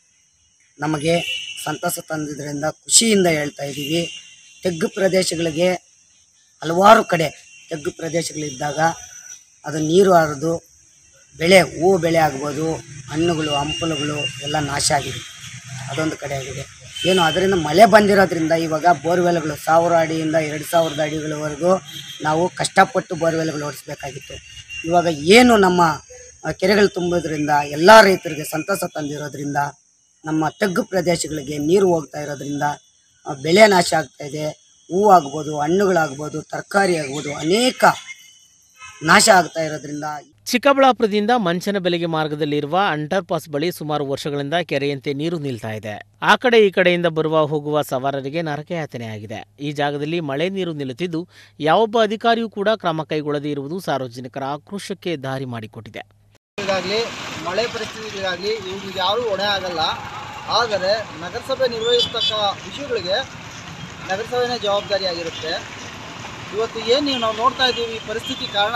[SPEAKER 14] ನಮಗೆ ಸಂತಸ ತಂದಿದ್ದರಿಂದ ಖುಷಿಯಿಂದ ಹೇಳ್ತಾ ಇದ್ದೀವಿ ತೆಗ್ಗು ಪ್ರದೇಶಗಳಿಗೆ ಹಲವಾರು ಕಡೆ ತೆಗ್ಗು ಪ್ರದೇಶಗಳಿದ್ದಾಗ ಅದು ನೀರು ಹರಿದು ಬೆಳೆ ಹೂವು ಬೆಳೆ ಆಗ್ಬೋದು ಹಣ್ಣುಗಳು ಹಂಪಲುಗಳು ಎಲ್ಲ ನಾಶ ಆಗಿದೆ ಅದೊಂದು ಕಡೆ ಆಗಿದೆ ಏನು ಅದರಿಂದ ಮಳೆ ಬಂದಿರೋದ್ರಿಂದ ಇವಾಗ ಬೋರ್ವೆಲ್ಗಳು ಸಾವಿರ ಅಡಿಯಿಂದ ಎರಡು ಸಾವಿರದ ಅಡಿಗಳವರೆಗೂ ನಾವು ಕಷ್ಟಪಟ್ಟು ಬೋರ್ವೆಲ್ಗಳು ಓಡಿಸ್ಬೇಕಾಗಿತ್ತು ಇವಾಗ ಏನು ನಮ್ಮ ಆ, ಕೆರೆಗಳು ತುಂಬೋದ್ರಿಂದ ಎಲ್ಲ ರೈತರಿಗೆ ಸಂತಸ ತಂದಿರೋದ್ರಿಂದ ನಮ್ಮ ತಗ್ಗು ಪ್ರದೇಶಗಳಿಗೆ ನೀರು ಹೋಗ್ತಾ ಇರೋದ್ರಿಂದ ಆ, ಬೆಳೆ ನಾಶ ಆಗ್ತಾ ಇದೆ ಹೂವು ಆಗ್ಬೋದು ಹಣ್ಣುಗಳಾಗ್ಬೋದು ತರಕಾರಿ ಆಗ್ಬೋದು ಅನೇಕ ನಾಶ ಆಗ್ತಾ ಇರೋದ್ರಿಂದ
[SPEAKER 1] ಚಿಕ್ಕಬಳ್ಳಾಪುರದಿಂದ ಮಂಚನಬೆಲೆಗೆ ಮಾರ್ಗದಲ್ಲಿರುವ ಅಂಡರ್ ಪಾಸ್ ಬಳಿ ಸುಮಾರು ವರ್ಷಗಳಿಂದ ಕೆರೆಯಂತೆ ನೀರು ನಿಲ್ತಾ ಇದೆ ಆ ಕಡೆ ಈ ಕಡೆಯಿಂದ ಬರುವ ಹೋಗುವ ಸವಾರರಿಗೆ ನರಕಯಾತನೆಯಾಗಿದೆ ಈ ಜಾಗದಲ್ಲಿ ಮಳೆ ನೀರು ನಿಲ್ಲುತ್ತಿದ್ದು ಯಾವೊಬ್ಬ ಅಧಿಕಾರಿಯೂ ಕೂಡ ಕ್ರಮ ಕೈಗೊಳ್ಳದೇ ಇರುವುದು ಸಾರ್ವಜನಿಕರ ಆಕ್ರೋಶಕ್ಕೆ ದಾರಿ ಮಾಡಿಕೊಟ್ಟಿದೆ
[SPEAKER 15] ಗಾಗಲಿ ಮಳೆ ಪರಿಸ್ಥಿತಿಗಳಿಗಾಗಲಿ ಇವ್ರಿಗೆ ಯಾರೂ ಹೊಣೆ ಆಗಲ್ಲ ಆದರೆ ನಗರಸಭೆ ನಿರ್ವಹಿಸ್ತಕ್ಕ ವಿಷಯಗಳಿಗೆ ನಗರಸಭೆನೇ ಜವಾಬ್ದಾರಿಯಾಗಿರುತ್ತೆ ಇವತ್ತು ಏನು ನೀವು ನಾವು ನೋಡ್ತಾ ಇದ್ದೀವಿ ಈ ಪರಿಸ್ಥಿತಿ ಕಾರಣ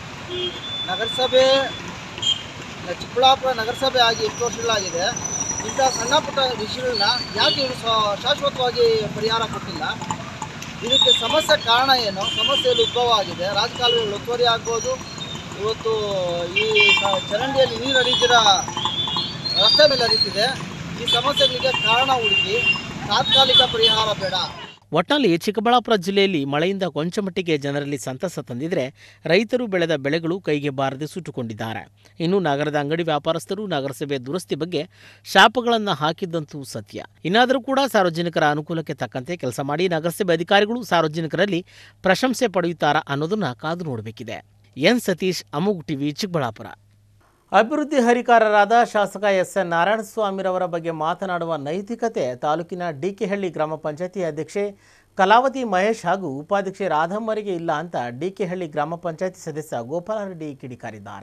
[SPEAKER 15] ನಗರಸಭೆ ಚಿಕ್ಕಬಳ್ಳಾಪುರ ನಗರಸಭೆ ಆಗಿ ಎಷ್ಟು ವರ್ಷಗಳಾಗಿದೆ ಇಂಥ ಸಣ್ಣ ಪುಟ್ಟ ವಿಷಯಗಳನ್ನ ಯಾಕೆ ಇವರು ಶಾ- ಶಾಶ್ವತವಾಗಿ ಪರಿಹಾರ ಕೊಟ್ಟಿಲ್ಲ ಇದಕ್ಕೆ ಸಮಸ್ಯೆ ಕಾರಣ ಏನು ಸಮಸ್ಯೆಯಲ್ಲಿ ಉದ್ಭವ ಆಗಿದೆ ರಾಜಕಾಲುವೆಗಳು ಒತ್ತುವರಿ ಆಗ್ಬೋದು ಇವತ್ತು ಈ ಸ- ಚರಂಡಿಯಲ್ಲಿ ನೀರು ಹರಿದಿರೋ ರಸ್ತೆ ಮೇಲೆ ಹರಿತಿದೆ ಈ ಸಮಸ್ಯೆಗಳಿಗೆ ಕಾರಣ ಹುಡುಕಿ ತಾತ್ಕಾಲಿಕ ಪರಿಹಾರ ಬೇಡ
[SPEAKER 1] ಒಟ್ನಲ್ಲಿ ಚಿಕ್ಕಬಳ್ಳಾಪುರ ಜಿಲ್ಲೆಯಲ್ಲಿ ಮಳೆಯಿಂದ ಕೊಂಚ ಮಟ್ಟಿಗೆ ಜನರಲ್ಲಿ ಸಂತಸ ತಂದಿದ್ರೆ ರೈತರು ಬೆಳೆದ ಬೆಳೆಗಳು ಕೈಗೆ ಬಾರದೆ ಸುಟ್ಟುಕೊಂಡಿದ್ದಾರೆ ಇನ್ನು ನಗರದ ಅಂಗಡಿ ವ್ಯಾಪಾರಸ್ಥರು ನಗರಸಭೆ ದುರಸ್ತಿ ಬಗ್ಗೆ ಶಾಪಗಳನ್ನು ಹಾಕಿದ್ದಂತೂ ಸತ್ಯ ಇನ್ನಾದರೂ ಕೂಡ ಸಾರ್ವಜನಿಕರ ಅನುಕೂಲಕ್ಕೆ ತಕ್ಕಂತೆ ಕೆಲಸ ಮಾಡಿ ನಗರಸಭೆ ಅಧಿಕಾರಿಗಳು ಸಾರ್ವಜನಿಕರಲ್ಲಿ ಪ್ರಶಂಸೆ ಪಡೆಯುತ್ತಾರಾ ಅನ್ನೋದನ್ನ ಕಾದು ನೋಡಬೇಕಿದೆ ಎನ್ ಸತೀಶ್ ಅಮುಗ್ ಟಿವಿ ಚಿಕ್ಕಬಳ್ಳಾಪುರ ಅಭಿವೃದ್ಧಿ ಹರಿಕಾರರಾದ ಶಾಸಕ ಎಸ್ ಎನ್ ನಾರಾಯಣಸ್ವಾಮಿರವರ ಬಗ್ಗೆ ಮಾತನಾಡುವ ನೈತಿಕತೆ ತಾಲೂಕಿನ ಡಿಕೆಹಳ್ಳಿ ಗ್ರಾಮ ಪಂಚಾಯತಿ ಅಧ್ಯಕ್ಷೆ ಕಲಾವತಿ ಮಹೇಶ್ ಹಾಗೂ ಉಪಾಧ್ಯಕ್ಷೆ ರಾಧಮ್ಮರಿಗೆ ಇಲ್ಲ ಅಂತ ಡಿಕೆಹಳ್ಳಿ ಗ್ರಾಮ ಪಂಚಾಯತಿ ಸದಸ್ಯ ಗೋಪಾಲರೆಡ್ಡಿ ಕಿಡಿಕಾರಿದ್ದಾರೆ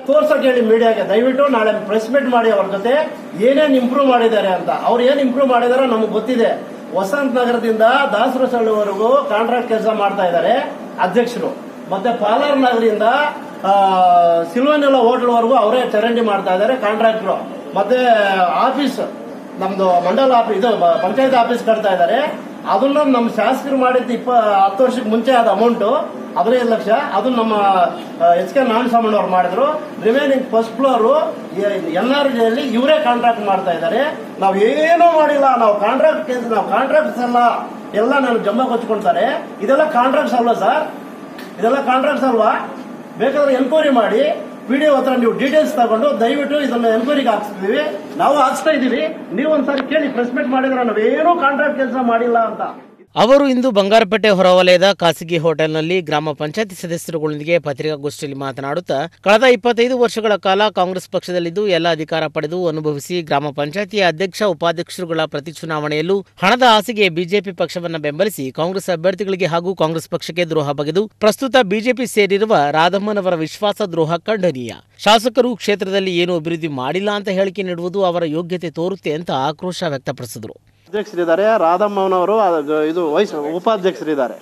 [SPEAKER 16] ತೋರ್ಸಕ್ ಹೇಳಿ ಮೀಡಿಯಾಗೆ ದಯವಿಟ್ಟು ನಾಳೆ ಪ್ರೆಸ್ ಮೀಟ್ ಮಾಡಿ ಅವ್ರ ಜೊತೆ ಏನೇನ್ ಇಂಪ್ರೂವ್ ಮಾಡಿದ್ದಾರೆ ಅಂತ ಅವ್ರು ಏನ್ ಇಂಪ್ರೂವ್ ಮಾಡಿದಾರೋ ನಮಗೆ ಗೊತ್ತಿದೆ ವಸಂತ ನಗರದಿಂದ ದಾಸರಸಳ್ಳಿವರೆಗೂ ಕಾಂಟ್ರಾಕ್ಟ್ ಕೆಲಸ ಮಾಡ್ತಾ ಇದ್ದಾರೆ ಅಧ್ಯಕ್ಷರು ಮತ್ತೆ ಪಾಲಾರ್ ನಗರದಿಂದ ಆ, ಸಿಲ್ವನೆಲ್ಲ ಹೋಟ್ಲ್ವರೆಗೂ ಅವರೇ ಚರಂಡಿ ಮಾಡ್ತಾ ಇದ್ದಾರೆ ಕಾಂಟ್ರಾಕ್ಟ್ರು ಮತ್ತೆ ಆಫೀಸ್ ನಮ್ದು ಮಂಡಲ ಆಫೀಸ್ ಇದು ಪಂಚಾಯತ್ ಆಫೀಸ್ ಕಟ್ತಾ ಇದ್ದಾರೆ ಅದನ್ನ ನಮ್ಮ ಶಾಸಕರು ಮಾಡಿದ್ದು ಇಪ್ಪ ಹತ್ತು ವರ್ಷಕ್ಕೆ ಮುಂಚೆ ಆದ ಅಮೌಂಟ್ ಹದಿನೈದು ಲಕ್ಷ ಅದು ನಮ್ಮ ಎಚ್ ಕೆ ನಾರಾಯಣಸ್ವಾಮಿ ಅವ್ರು ಮಾಡಿದ್ರು remaining first floor N R ಜಿಯಲ್ಲಿ ಇವರೇ ಕಾಂಟ್ರಾಕ್ಟ್ ಮಾಡ್ತಾ ಇದ್ದಾರೆ ನಾವು ಏನೂ ಮಾಡಿಲ್ಲ ನಾವು ಕಾಂಟ್ರಾಕ್ಟ್ ಕೇಸ್ ನಾವು ಕಾಂಟ್ರಾಕ್ಟ್ಸ್ ಎಲ್ಲ ಎಲ್ಲ ನಾನು ಜಮ್ಮ ಕೊಚ್ಕೊಳ್ತಾರೆ ಇದೆಲ್ಲ ಕಾಂಟ್ರಾಕ್ಟ್ಸ್ ಅಲ್ವಾ ಸರ್ ಇದೆಲ್ಲ ಕಾಂಟ್ರಾಕ್ಟ್ಸ್ ಅಲ್ವಾ ಬೇಕಾದ್ರೆ ಎನ್ಕ್ವೈರಿ ಮಾಡಿ ವಿಡಿಯೋ ಹತ್ರ ನೀವು ಡೀಟೇಲ್ಸ್ ತಗೊಂಡು ದಯವಿಟ್ಟು ಇದನ್ನ ಎನ್ಕ್ವೈರಿಗೆ ಹಾಕ್ಸ್ತಿದೀವಿ ನಾವು ಹಾಕ್ಸ್ತಾ ಇದೀವಿ ನೀವು ಒಂದ್ಸರಿ ಕೇಳಿ ಪ್ರೆಸ್ ಮೀಟ್ ಮಾಡಿದ್ರೆ ನಾವೇನೂ ಕಾಂಟ್ರಾಕ್ಟ್ ಕೆಲಸ ಮಾಡಿಲ್ಲ ಅಂತ
[SPEAKER 1] ಅವರು ಇಂದು ಬಂಗಾರಪೇಟೆ ಹೊರವಲಯದ ಖಾಸಗಿ ಹೋಟೆಲ್ನಲ್ಲಿ ಗ್ರಾಮ ಪಂಚಾಯತಿ ಸದಸ್ಯರುಗಳೊಂದಿಗೆ ಪತ್ರಿಕಾಗೋಷ್ಠಿಯಲ್ಲಿ ಮಾತನಾಡುತ್ತಾ ಕಳೆದ ಇಪ್ಪತ್ತೈದು ವರ್ಷಗಳ ಕಾಲ ಕಾಂಗ್ರೆಸ್ ಪಕ್ಷದಲ್ಲಿದ್ದು ಎಲ್ಲ ಅಧಿಕಾರ ಪಡೆದು ಅನುಭವಿಸಿ ಗ್ರಾಮ ಪಂಚಾಯತಿಯ ಅಧ್ಯಕ್ಷ ಉಪಾಧ್ಯಕ್ಷರುಗಳ ಪ್ರತಿ ಚುನಾವಣೆಯಲ್ಲೂ ಹಣದ ಆಸೆಗೆ ಬಿಜೆಪಿ ಪಕ್ಷವನ್ನ ಬೆಂಬಲಿಸಿ ಕಾಂಗ್ರೆಸ್ ಅಭ್ಯರ್ಥಿಗಳಿಗೆ ಹಾಗೂ ಕಾಂಗ್ರೆಸ್ ಪಕ್ಷಕ್ಕೆ ದ್ರೋಹ ಬಗೆದು ಪ್ರಸ್ತುತ ಬಿಜೆಪಿ ಸೇರಿರುವ ರಾಧಮ್ಮನವರ ವಿಶ್ವಾಸ ದ್ರೋಹ ಖಂಡನೀಯ ಶಾಸಕರು ಕ್ಷೇತ್ರದಲ್ಲಿ ಏನು ಅಭಿವೃದ್ಧಿ ಮಾಡಿಲ್ಲ ಅಂತ ಹೇಳಿಕೆ ನೀಡುವುದು ಅವರ ಯೋಗ್ಯತೆ ತೋರುತ್ತೆ ಅಂತ ಆಕ್ರೋಶ ವ್ಯಕ್ತಪಡಿಸಿದರು
[SPEAKER 16] ಅಧ್ಯಕ್ಷರಿದ್ದಾರೆ ರಾಧಮ್ಮನವರು ಅದು- ಇದು ವೈಸ್ ಉಪಾಧ್ಯಕ್ಷರಿದ್ದಾರೆ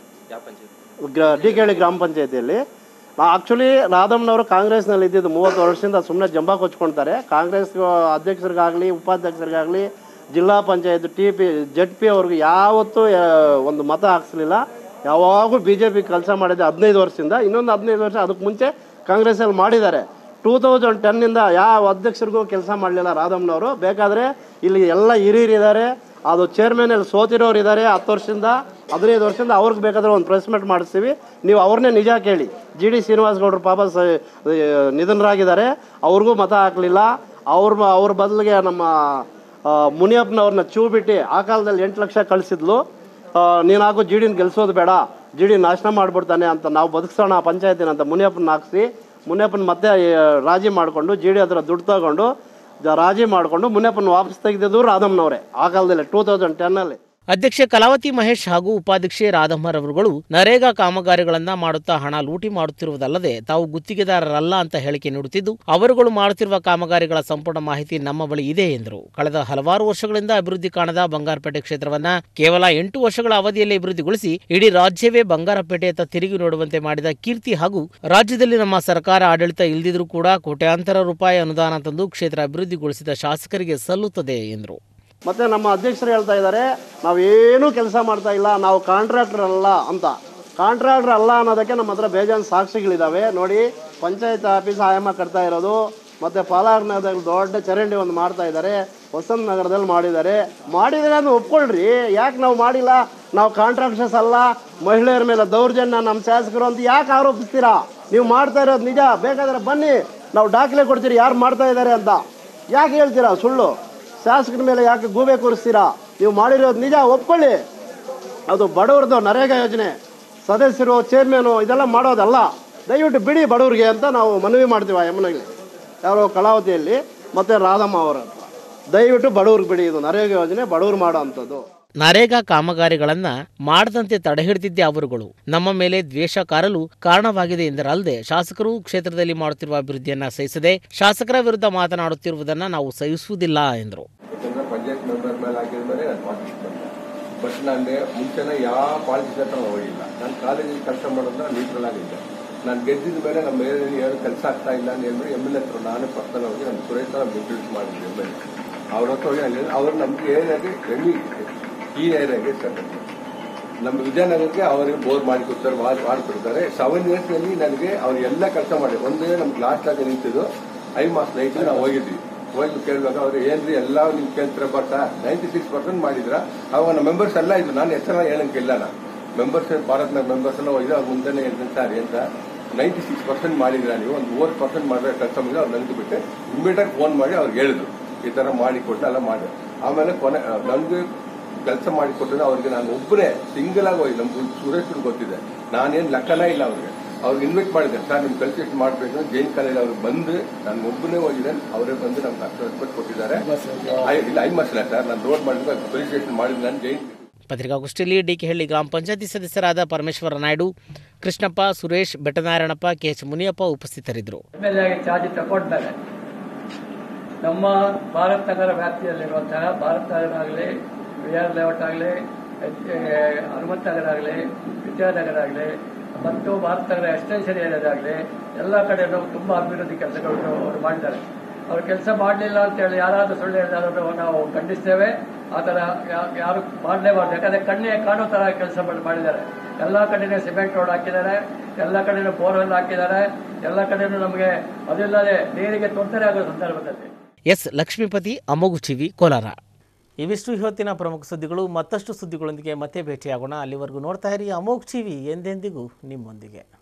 [SPEAKER 16] ಡಿ ಕೆ ಗ್ರಾಮ ಪಂಚಾಯತಿಯಲ್ಲಿ ಆಕ್ಚುಲಿ ರಾಧಮ್ಮನವರು ಕಾಂಗ್ರೆಸ್ನಲ್ಲಿ ಇದ್ದಿದ್ದು ಮೂವತ್ತು ವರ್ಷದಿಂದ ಸುಮ್ಮನೆ ಜಂಬ ಕೊಚ್ಕೊಳ್ತಾರೆ ಕಾಂಗ್ರೆಸ್ ಅಧ್ಯಕ್ಷರಿಗಾಗಲಿ ಉಪಾಧ್ಯಕ್ಷರಿಗಾಗಲಿ Zilla Panchayat T P Z P ಅವ್ರಿಗೆ ಯಾವತ್ತೂ ಆ, ಒಂದು ಮತ ಹಾಕ್ಸಲಿಲ್ಲ ಯಾವಾಗೂ ಬಿ ಜೆ ಪಿ ಕೆಲಸ ಮಾಡಿದೆ ಹದಿನೈದು ವರ್ಷದಿಂದ ಇನ್ನೊಂದು ಹದಿನೈದು ವರ್ಷ ಅದಕ್ಕೆ ಮುಂಚೆ ಕಾಂಗ್ರೆಸ್ಸಲ್ಲಿ ಮಾಡಿದ್ದಾರೆ ಟೂ ತೌಸಂಡ್ ಟೆನ್ನಿಂದ ಯಾವ ಅಧ್ಯಕ್ಷರಿಗೂ ಕೆಲಸ ಮಾಡಲಿಲ್ಲ ರಾಧಮ್ಮನವರು ಬೇಕಾದರೆ ಇಲ್ಲಿ ಎಲ್ಲ ಹಿರಿಯರಿದ್ದಾರೆ ಅದು ಚೇರ್ಮನ್ ಅಲ್ಲಿ ಸೋತಿರೋರು ಇದ್ದಾರೆ ಹತ್ತು ವರ್ಷದಿಂದ ಹದಿನೈದು ವರ್ಷದಿಂದ ಅವ್ರಿಗೆ ಬೇಕಾದ್ರೆ ಒಂದು ಪ್ರೆಸ್ ಮೀಟ್ ಮಾಡಿಸ್ತೀವಿ ನೀವು ಅವ್ರನ್ನೇ ನಿಜ ಕೇಳಿ ಜಿ ಡಿ ಶ್ರೀನಿವಾಸ್ ಗೌಡ್ರು ಪಾಪ ಸ ನಿಧನರಾಗಿದ್ದಾರೆ ಅವ್ರಿಗೂ ಮತ ಹಾಕಲಿಲ್ಲ ಅವ್ರ ಅವ್ರ ಬದಲಿಗೆ ನಮ್ಮ ಆ, ಮುನಿಯಪ್ಪನವ್ರನ್ನ ಚೂ ಬಿಟ್ಟು ಆ ಕಾಲದಲ್ಲಿ ಎಂಟು ಲಕ್ಷ ಕಳಿಸಿದ್ಲು ನೀನು ಹಾಕು ಜಿ ಡಿನ ಗೆಲ್ಸೋದು ಬೇಡ ಜಿ ಡಿ ನಾಶನ ಮಾಡ್ಬಿಡ್ತಾನೆ ಅಂತ ನಾವು ಬದುಕಿಸೋಣ ಪಂಚಾಯತಿನ ಅಂತ ಮುನಿಯಪ್ಪನ ಹಾಕ್ಸಿ ಮುನಿಯಪ್ಪನ ಮತ್ತೆ ಆ, ರಾಜಿ ಮಾಡಿಕೊಂಡು ಜಿ ಡಿ ಹತ್ರ ದುಡ್ಡು ತಗೊಂಡು ಜ- ರಾಜಿ ಮಾಡಿಕೊಂಡು ಮುನಿಯಪ್ಪನ ವಾಪಸ್ ತೆಗೆದಿದ್ದು ರಾಧಮ್ಮನವರೇ ಆ ಕಾಲದಲ್ಲಿ ಟೂ ತೌಸಂಡ್ ಟೆನ್ನಲ್ಲಿ
[SPEAKER 1] ಅಧ್ಯಕ್ಷೆ ಕಲಾವತಿ ಮಹೇಶ್ ಹಾಗೂ ಉಪಾಧ್ಯಕ್ಷೆ ರಾಧಮ್ಮರವರುಗಳು ನರೇಗಾ ಕಾಮಗಾರಿಗಳನ್ನ ಮಾಡುತ್ತಾ ಹಣ ಲೂಟಿ ಮಾಡುತ್ತಿರುವುದಲ್ಲದೆ ತಾವು ಗುತ್ತಿಗೆದಾರರಲ್ಲ ಅಂತ ಹೇಳಿಕೆ ನೀಡುತ್ತಿದ್ದು ಅವರುಗಳು ಮಾಡುತ್ತಿರುವ ಕಾಮಗಾರಿಗಳ ಸಂಪೂರ್ಣ ಮಾಹಿತಿ ನಮ್ಮ ಬಳಿ ಇದೆ ಎಂದರು ಕಳೆದ ಹಲವಾರು ವರ್ಷಗಳಿಂದ ಅಭಿವೃದ್ಧಿ ಕಾಣದ ಬಂಗಾರಪೇಟೆ ಕ್ಷೇತ್ರವನ್ನ ಕೇವಲ ಎಂಟು ವರ್ಷಗಳ ಅವಧಿಯಲ್ಲಿ ಅಭಿವೃದ್ಧಿಗೊಳಿಸಿ ಇಡೀ ರಾಜ್ಯವೇ ಬಂಗಾರಪೇಟೆಯತ್ತ ತಿರುಗಿ ನೋಡುವಂತೆ ಮಾಡಿದ ಕೀರ್ತಿ ಹಾಗೂ ರಾಜ್ಯದಲ್ಲಿ ನಮ್ಮ ಸರ್ಕಾರ ಆಡಳಿತ ಇಲ್ಲದಿದ್ರೂ ಕೂಡ ಕೋಟ್ಯಾಂತರ ರೂಪಾಯಿ ಅನುದಾನ ತಂದು ಕ್ಷೇತ್ರ ಅಭಿವೃದ್ಧಿಗೊಳಿಸಿದ ಶಾಸಕರಿಗೆ ಸಲ್ಲುತ್ತದೆ ಎಂದರು
[SPEAKER 16] ಮತ್ತೆ ನಮ್ಮ ಅಧ್ಯಕ್ಷರು ಹೇಳ್ತಾ ಇದ್ದಾರೆ ನಾವೇನೂ ಕೆಲಸ ಮಾಡ್ತಾ ಇಲ್ಲ ನಾವು ಕಾಂಟ್ರಾಕ್ಟರ್ ಅಲ್ಲ ಅಂತ ಕಾಂಟ್ರಾಕ್ಟರ್ ಅಲ್ಲ ಅನ್ನೋದಕ್ಕೆ ನಮ್ಮ ಹತ್ರ ಬೇಜಾನ್ ಸಾಕ್ಷಿಗಳಿದ್ದಾವೆ ನೋಡಿ ಪಂಚಾಯತ್ ಆಫೀಸ್ ಆಯಾಮ ಕಟ್ತಾ ಇರೋದು ಮತ್ತೆ ಪಾಲಾರ್ನಗರದಲ್ಲಿ ದೊಡ್ಡ ಚರಂಡಿ ಒಂದು ಮಾಡ್ತಾ ಇದ್ದಾರೆ ವಸಂತ ನಗರದಲ್ಲಿ ಮಾಡಿದ್ದಾರೆ ಮಾಡಿದ್ರೆ ಅದನ್ನ ಒಪ್ಕೊಳ್ರಿ ಯಾಕೆ ನಾವು ಮಾಡಿಲ್ಲ ನಾವು ಕಾಂಟ್ರಾಕ್ಟರ್ಸ್ ಅಲ್ಲ ಮಹಿಳೆಯರ ಮೇಲೆ ದೌರ್ಜನ್ಯ ನಮ್ಮ ಶಾಸಕರು ಅಂತ ಯಾಕೆ ಆರೋಪಿಸ್ತೀರಾ ನೀವು ಮಾಡ್ತಾ ಇರೋದು ನಿಜ ಬೇಕಾದ್ರೆ ಬನ್ನಿ ನಾವು ದಾಖಲೆ ಕೊಡ್ತೀರಿ ಯಾರು ಮಾಡ್ತಾ ಇದ್ದಾರೆ ಅಂತ ಯಾಕೆ ಹೇಳ್ತೀರಾ ಸುಳ್ಳು ಶಾಸಕರ ಮೇಲೆ ಯಾಕೆ ಗೂಬೆ ಕೂರಿಸ್ತೀರಾ ನೀವು ಮಾಡಿರೋದು ನಿಜ ಒಪ್ಕೊಳ್ಳಿ ಅದು ಬಡವ್ರದ್ದು ನರೇಗಾ ಯೋಜನೆ ಸದಸ್ಯರು ಚೇರ್ಮನು ಇದೆಲ್ಲ ಮಾಡೋದಲ್ಲ ದಯವಿಟ್ಟು ಬಿಡಿ ಬಡವ್ರಿಗೆ ಅಂತ ನಾವು ಮನವಿ ಮಾಡ್ತೀವಿ ಆ ಯಮುನೆಗೆ ಯಾರೋ ಕಲಾವತಿಯಲ್ಲಿ ಮತ್ತು ರಾಧಮ್ಮ ಅವರ ಹತ್ರ ದಯವಿಟ್ಟು ಬಡವ್ರಿಗೆ ಬಿಡಿ ಇದು ನರೇಗಾ ಯೋಜನೆ ಬಡವ್ರು ಮಾಡೋ ಅಂಥದ್ದು
[SPEAKER 1] ನರೇಗಾ ಕಾಮಗಾರಿಗಳನ್ನ ಮಾಡದಂತೆ ತಡೆಹಿಡಿದಿದ್ದೇ ಅವರುಗಳು ನಮ್ಮ ಮೇಲೆ ದ್ವೇಷ ಕಾರಲು ಕಾರಣವಾಗಿದೆ ಎಂದರಲ್ಲದೆ ಶಾಸಕರು ಕ್ಷೇತ್ರದಲ್ಲಿ ಮಾಡುತ್ತಿರುವ ಅಭಿವೃದ್ಧಿಯನ್ನ ಸಹಿಸದೆ ಶಾಸಕರ ವಿರುದ್ಧ ಮಾತನಾಡುತ್ತಿರುವುದನ್ನ ನಾವು ಸಹಿಸುವುದಿಲ್ಲ ಎಂದರು
[SPEAKER 17] ಯಾಕಂದ್ರೆ ಪಂಚಾಯತ್ ಮೆಂಬರ್ ಮೇಲೆ ಹಾಕಿದ್ಮೇಲೆ ನಾನು ಪಾಲಿಟಿಕ್ಸ್ ಬಂದೆ ಬಟ್ ನನಗೆ ಮುಂಚೆನೇ ಯಾವ ಪಾಲಿಟಿಕ್ಸ್ ಹತ್ರ ಹೋಗಿಲ್ಲ ನಾನು ಕಾಲೇಜಲ್ಲಿ ಕೆಲಸ ಮಾಡೋದ್ರೆ ನ್ಯೂಟ್ರಲ್ ಆಗಿದ್ದೆ ನಾನು ಗೆದ್ದಿದ ಮೇಲೆ ನಮ್ಮ ಏರಿಯಲ್ಲಿ ಏನು ಕೆಲಸ ಆಗ್ತಾ ಇಲ್ಲ ಅಂತ ಹೇಳ್ಬಿಟ್ಟು ಎಮ್ ಎಲ್ ಹತ್ರ ನಾನು ಪರ್ಸನಲ್ ಹೋಗಿ ನಮ್ಮ ಸುರೇಶ್ ನಾವು ಇಂಟ್ರೊಡ್ಯೂಸ್ ಮಾಡಿದ್ವಿ ಎಮ್ ಎಲ್ ಅವ್ರ ಹತ್ರ ಹೋಗಿ ಅಲ್ಲಿ ಅವ್ರು ನಮ್ಗೆ ಏರಿಯಾಗೆ ಎಮ್ಮಿ ಈ ಏರಿಯಾಗೆ ಸೆಟಲ್ ನಮ್ಮ ವಿಜಯನಗರಕ್ಕೆ ಅವರಿಗೆ ಬೋರ್ ಮಾಡಿ ಕೊಡ್ತಾರೆ ವಾಲ್ ಮಾಡಿಕೊಡ್ತಾರೆ ಸೆವೆನ್ ಇಯರ್ಸ್ನಲ್ಲಿ ನನಗೆ ಅವ್ರು ಎಲ್ಲ ಕೆಲಸ ಮಾಡಿ ಒಂದೇ ನಮ್ಗೆ ಲಾಸ್ಟ್ ಆಗಿ ನಿಂತಿದ್ದು ಐ ಮಾಸ್ ನೈಟ್ ನಾವು ಹೋಗಿದ್ವಿ ಹೋಗಿ ಕೇಳುವಾಗ ಅವ್ರು ಏನ್ರಿ ಎಲ್ಲ ನೀವು ಕೇಳ್ತಾರೆ ಬಟ್ ನೈಂಟಿ ಸಿಕ್ಸ್ ಪರ್ಸೆಂಟ್ ಮಾಡಿದ್ರ ಅವಾಗ ನಮ್ಮ ಮೆಂಬರ್ಸ್ ಎಲ್ಲ ಇದ್ರು ನಾನು ಹೆಸರ ಹೇಳಂಗಿಲ್ಲ ನಾ ಮೆಂಬರ್ಸ್ ಭಾರತ್ನ ಮೆಂಬರ್ಸ್ ಎಲ್ಲ ಹೋಗಿದ್ರೆ ಅವ್ರ ಮುಂದೆನೇ ಹೇಳ್ತೀನಿ ಸರ್ ಅಂತ ನೈಂಟಿ ಸಿಕ್ಸ್ ಪರ್ಸೆಂಟ್ ಮಾಡಿದ್ರ ನೀವು ಒಂದು ಮೂವತ್ತು ಪರ್ಸೆಂಟ್ ಮಾಡಿದ್ರೆ ಕೆಲಸ ಮಾಡಿದ್ರೆ ಅವ್ರು ನನಗೆ ಬಿಟ್ಟು ಇಮಿಡಿಯೇಟ್ ಫೋನ್ ಮಾಡಿ ಅವ್ರಿಗೆ ಹೇಳಿದ್ರು ಈ ತರ ಮಾಡಿ ಕೊಟ್ಟು ಎಲ್ಲ ಮಾಡಿ ಆಮೇಲೆ ಕೊನೆ ನನಗೆ ಕೆಲಸ ಮಾಡಿ ಕೊಟ್ಟಿದ್ರೆ ಅವ್ರಿಗೆ ನಾನು ಒಬ್ಬನೇ ಸಿಂಗಲ್ ಆಗಿ ಹೋಗಿ ನಮ್ಗೆ ಸುರೇಶ್ರು ಗೊತ್ತಿದೆ ನಾನೇನು ಲೆಕ್ಕನೇ ಇಲ್ಲ ಅವ್ರಿಗೆ ಅವ್ರಿಗೆ ಇನ್ವೈಟ್ ಮಾಡಿದೆ ಸರ್ ನಿಮ್ ಕೆಲಸ ಎಷ್ಟು ಮಾಡಬೇಕು ಜೈನ್ ಕಾಲೇಜ್ ಅವ್ರಿಗೆ ಬಂದು ನಾನು ಒಬ್ಬನೇ ಹೋಗಿದ್ದೆ ಅವರೇ ಬಂದು ನಮ್ಗೆ ಅಷ್ಟು ರೆಸ್ಪೆಕ್ಟ್ ಕೊಟ್ಟಿದ್ದಾರೆ ಐ- ಇಲ್ಲ ಐ ಮಸ್ಲ ಸರ್ ನಾನು ರೋಡ್ ಮಾಡಿದ್ರೆ ಪೊಲೀಸ್ ಸ್ಟೇಷನ್ ಮಾಡಿದ್ದು ನಾನು ಜೈನ್
[SPEAKER 1] ಪತ್ರಿಕಾಗೋಷ್ಠಿಯಲ್ಲಿ ಡಿಕೆಹಳ್ಳಿ ಗ್ರಾಮ ಪಂಚಾಯತಿ ಸದಸ್ಯರಾದ ಪರಮೇಶ್ವರ ನಾಯ್ಡು ಕೃಷ್ಣಪ್ಪ ಸುರೇಶ್ ಬೆಟ್ಟನಾರಾಯಣಪ್ಪ ಕೆಎಚ್ ಮುನಿಯಪ್ಪ ಉಪಸ್ಥಿತರಿದ್ದರು
[SPEAKER 18] ಎಮ್ ಎಲ್ ಎ ಚಾರ್ಜ್ ತಗೊಂಡ್ಮೇಲೆ ನಮ್ಮ ಭಾರತ್ ನಗರ ವ್ಯಾಪ್ತಿಯಲ್ಲಿರುವಂತಹ ಭಾರತ್ ನಗರ ಆಗಲಿ ವಿ ಆರ್ ಲೇಔಟ್ ಆಗಲಿ ಹನುಮಂತ ನಗರ ಆಗಲಿ ವಿದ್ಯಾನಗರ ಆಗಲಿ ಮತ್ತು ಭಾರತ್ ನಗರ ಎಕ್ಸ್ಟೆನ್ಷನ್ ಏರಿಯಾದಾಗಲಿ ಎಲ್ಲ ಕಡೆನೂ ತುಂಬ ಅಭಿವೃದ್ಧಿ ಕೆಲಸಗಳನ್ನು ಅವರು ಮಾಡಿದ್ದಾರೆ ಅವ್ರು ಕೆಲಸ ಮಾಡಲಿಲ್ಲ ಅಂತೇಳಿ ಯಾರಾದರೂ ಸುಳ್ಳು ಹೇಳಿದಾರು ನಾವು ಖಂಡಿಸ್ತೇವೆ ಆ ಥರ ಯಾ- ಯಾರು ಮಾಡಲೇಬಾರ್ದು ಯಾಕಂದರೆ ಕಣ್ಣೇ ಕಾಣೋ ಥರ ಕೆಲಸ ಮಾಡಿದ್ದಾರೆ ಎಲ್ಲ ಕಡೆನೂ ಸಿಮೆಂಟ್ ರೋಡ್ ಹಾಕಿದ್ದಾರೆ ಎಲ್ಲ ಕಡೆನೂ ಬೋರ್ವೆಲ್ ಹಾಕಿದ್ದಾರೆ ಎಲ್ಲ ಕಡೆನೂ ನಮಗೆ ಅದಿಲ್ಲದೆ ನೀರಿಗೆ ತೊಂದರೆ ಆಗೋ ಸಂದರ್ಭದಲ್ಲಿ
[SPEAKER 1] ಎಸ್ ಲಕ್ಷ್ಮೀಪತಿ ಅಮೋಘು ಟಿವಿ ಕೋಲಾರ ಇವಿಷ್ಟು ಇವತ್ತಿನ ಪ್ರಮುಖ ಸುದ್ದಿಗಳು ಮತ್ತಷ್ಟು ಸುದ್ದಿಗಳೊಂದಿಗೆ ಮತ್ತೆ ಭೇಟಿಯಾಗೋಣ ಅಲ್ಲಿವರೆಗೂ ನೋಡ್ತಾ ಇರಿ ಅಮೋಘ್ ಟಿವಿ ಎಂದೆಂದಿಗೂ ನಿಮ್ಮೊಂದಿಗೆ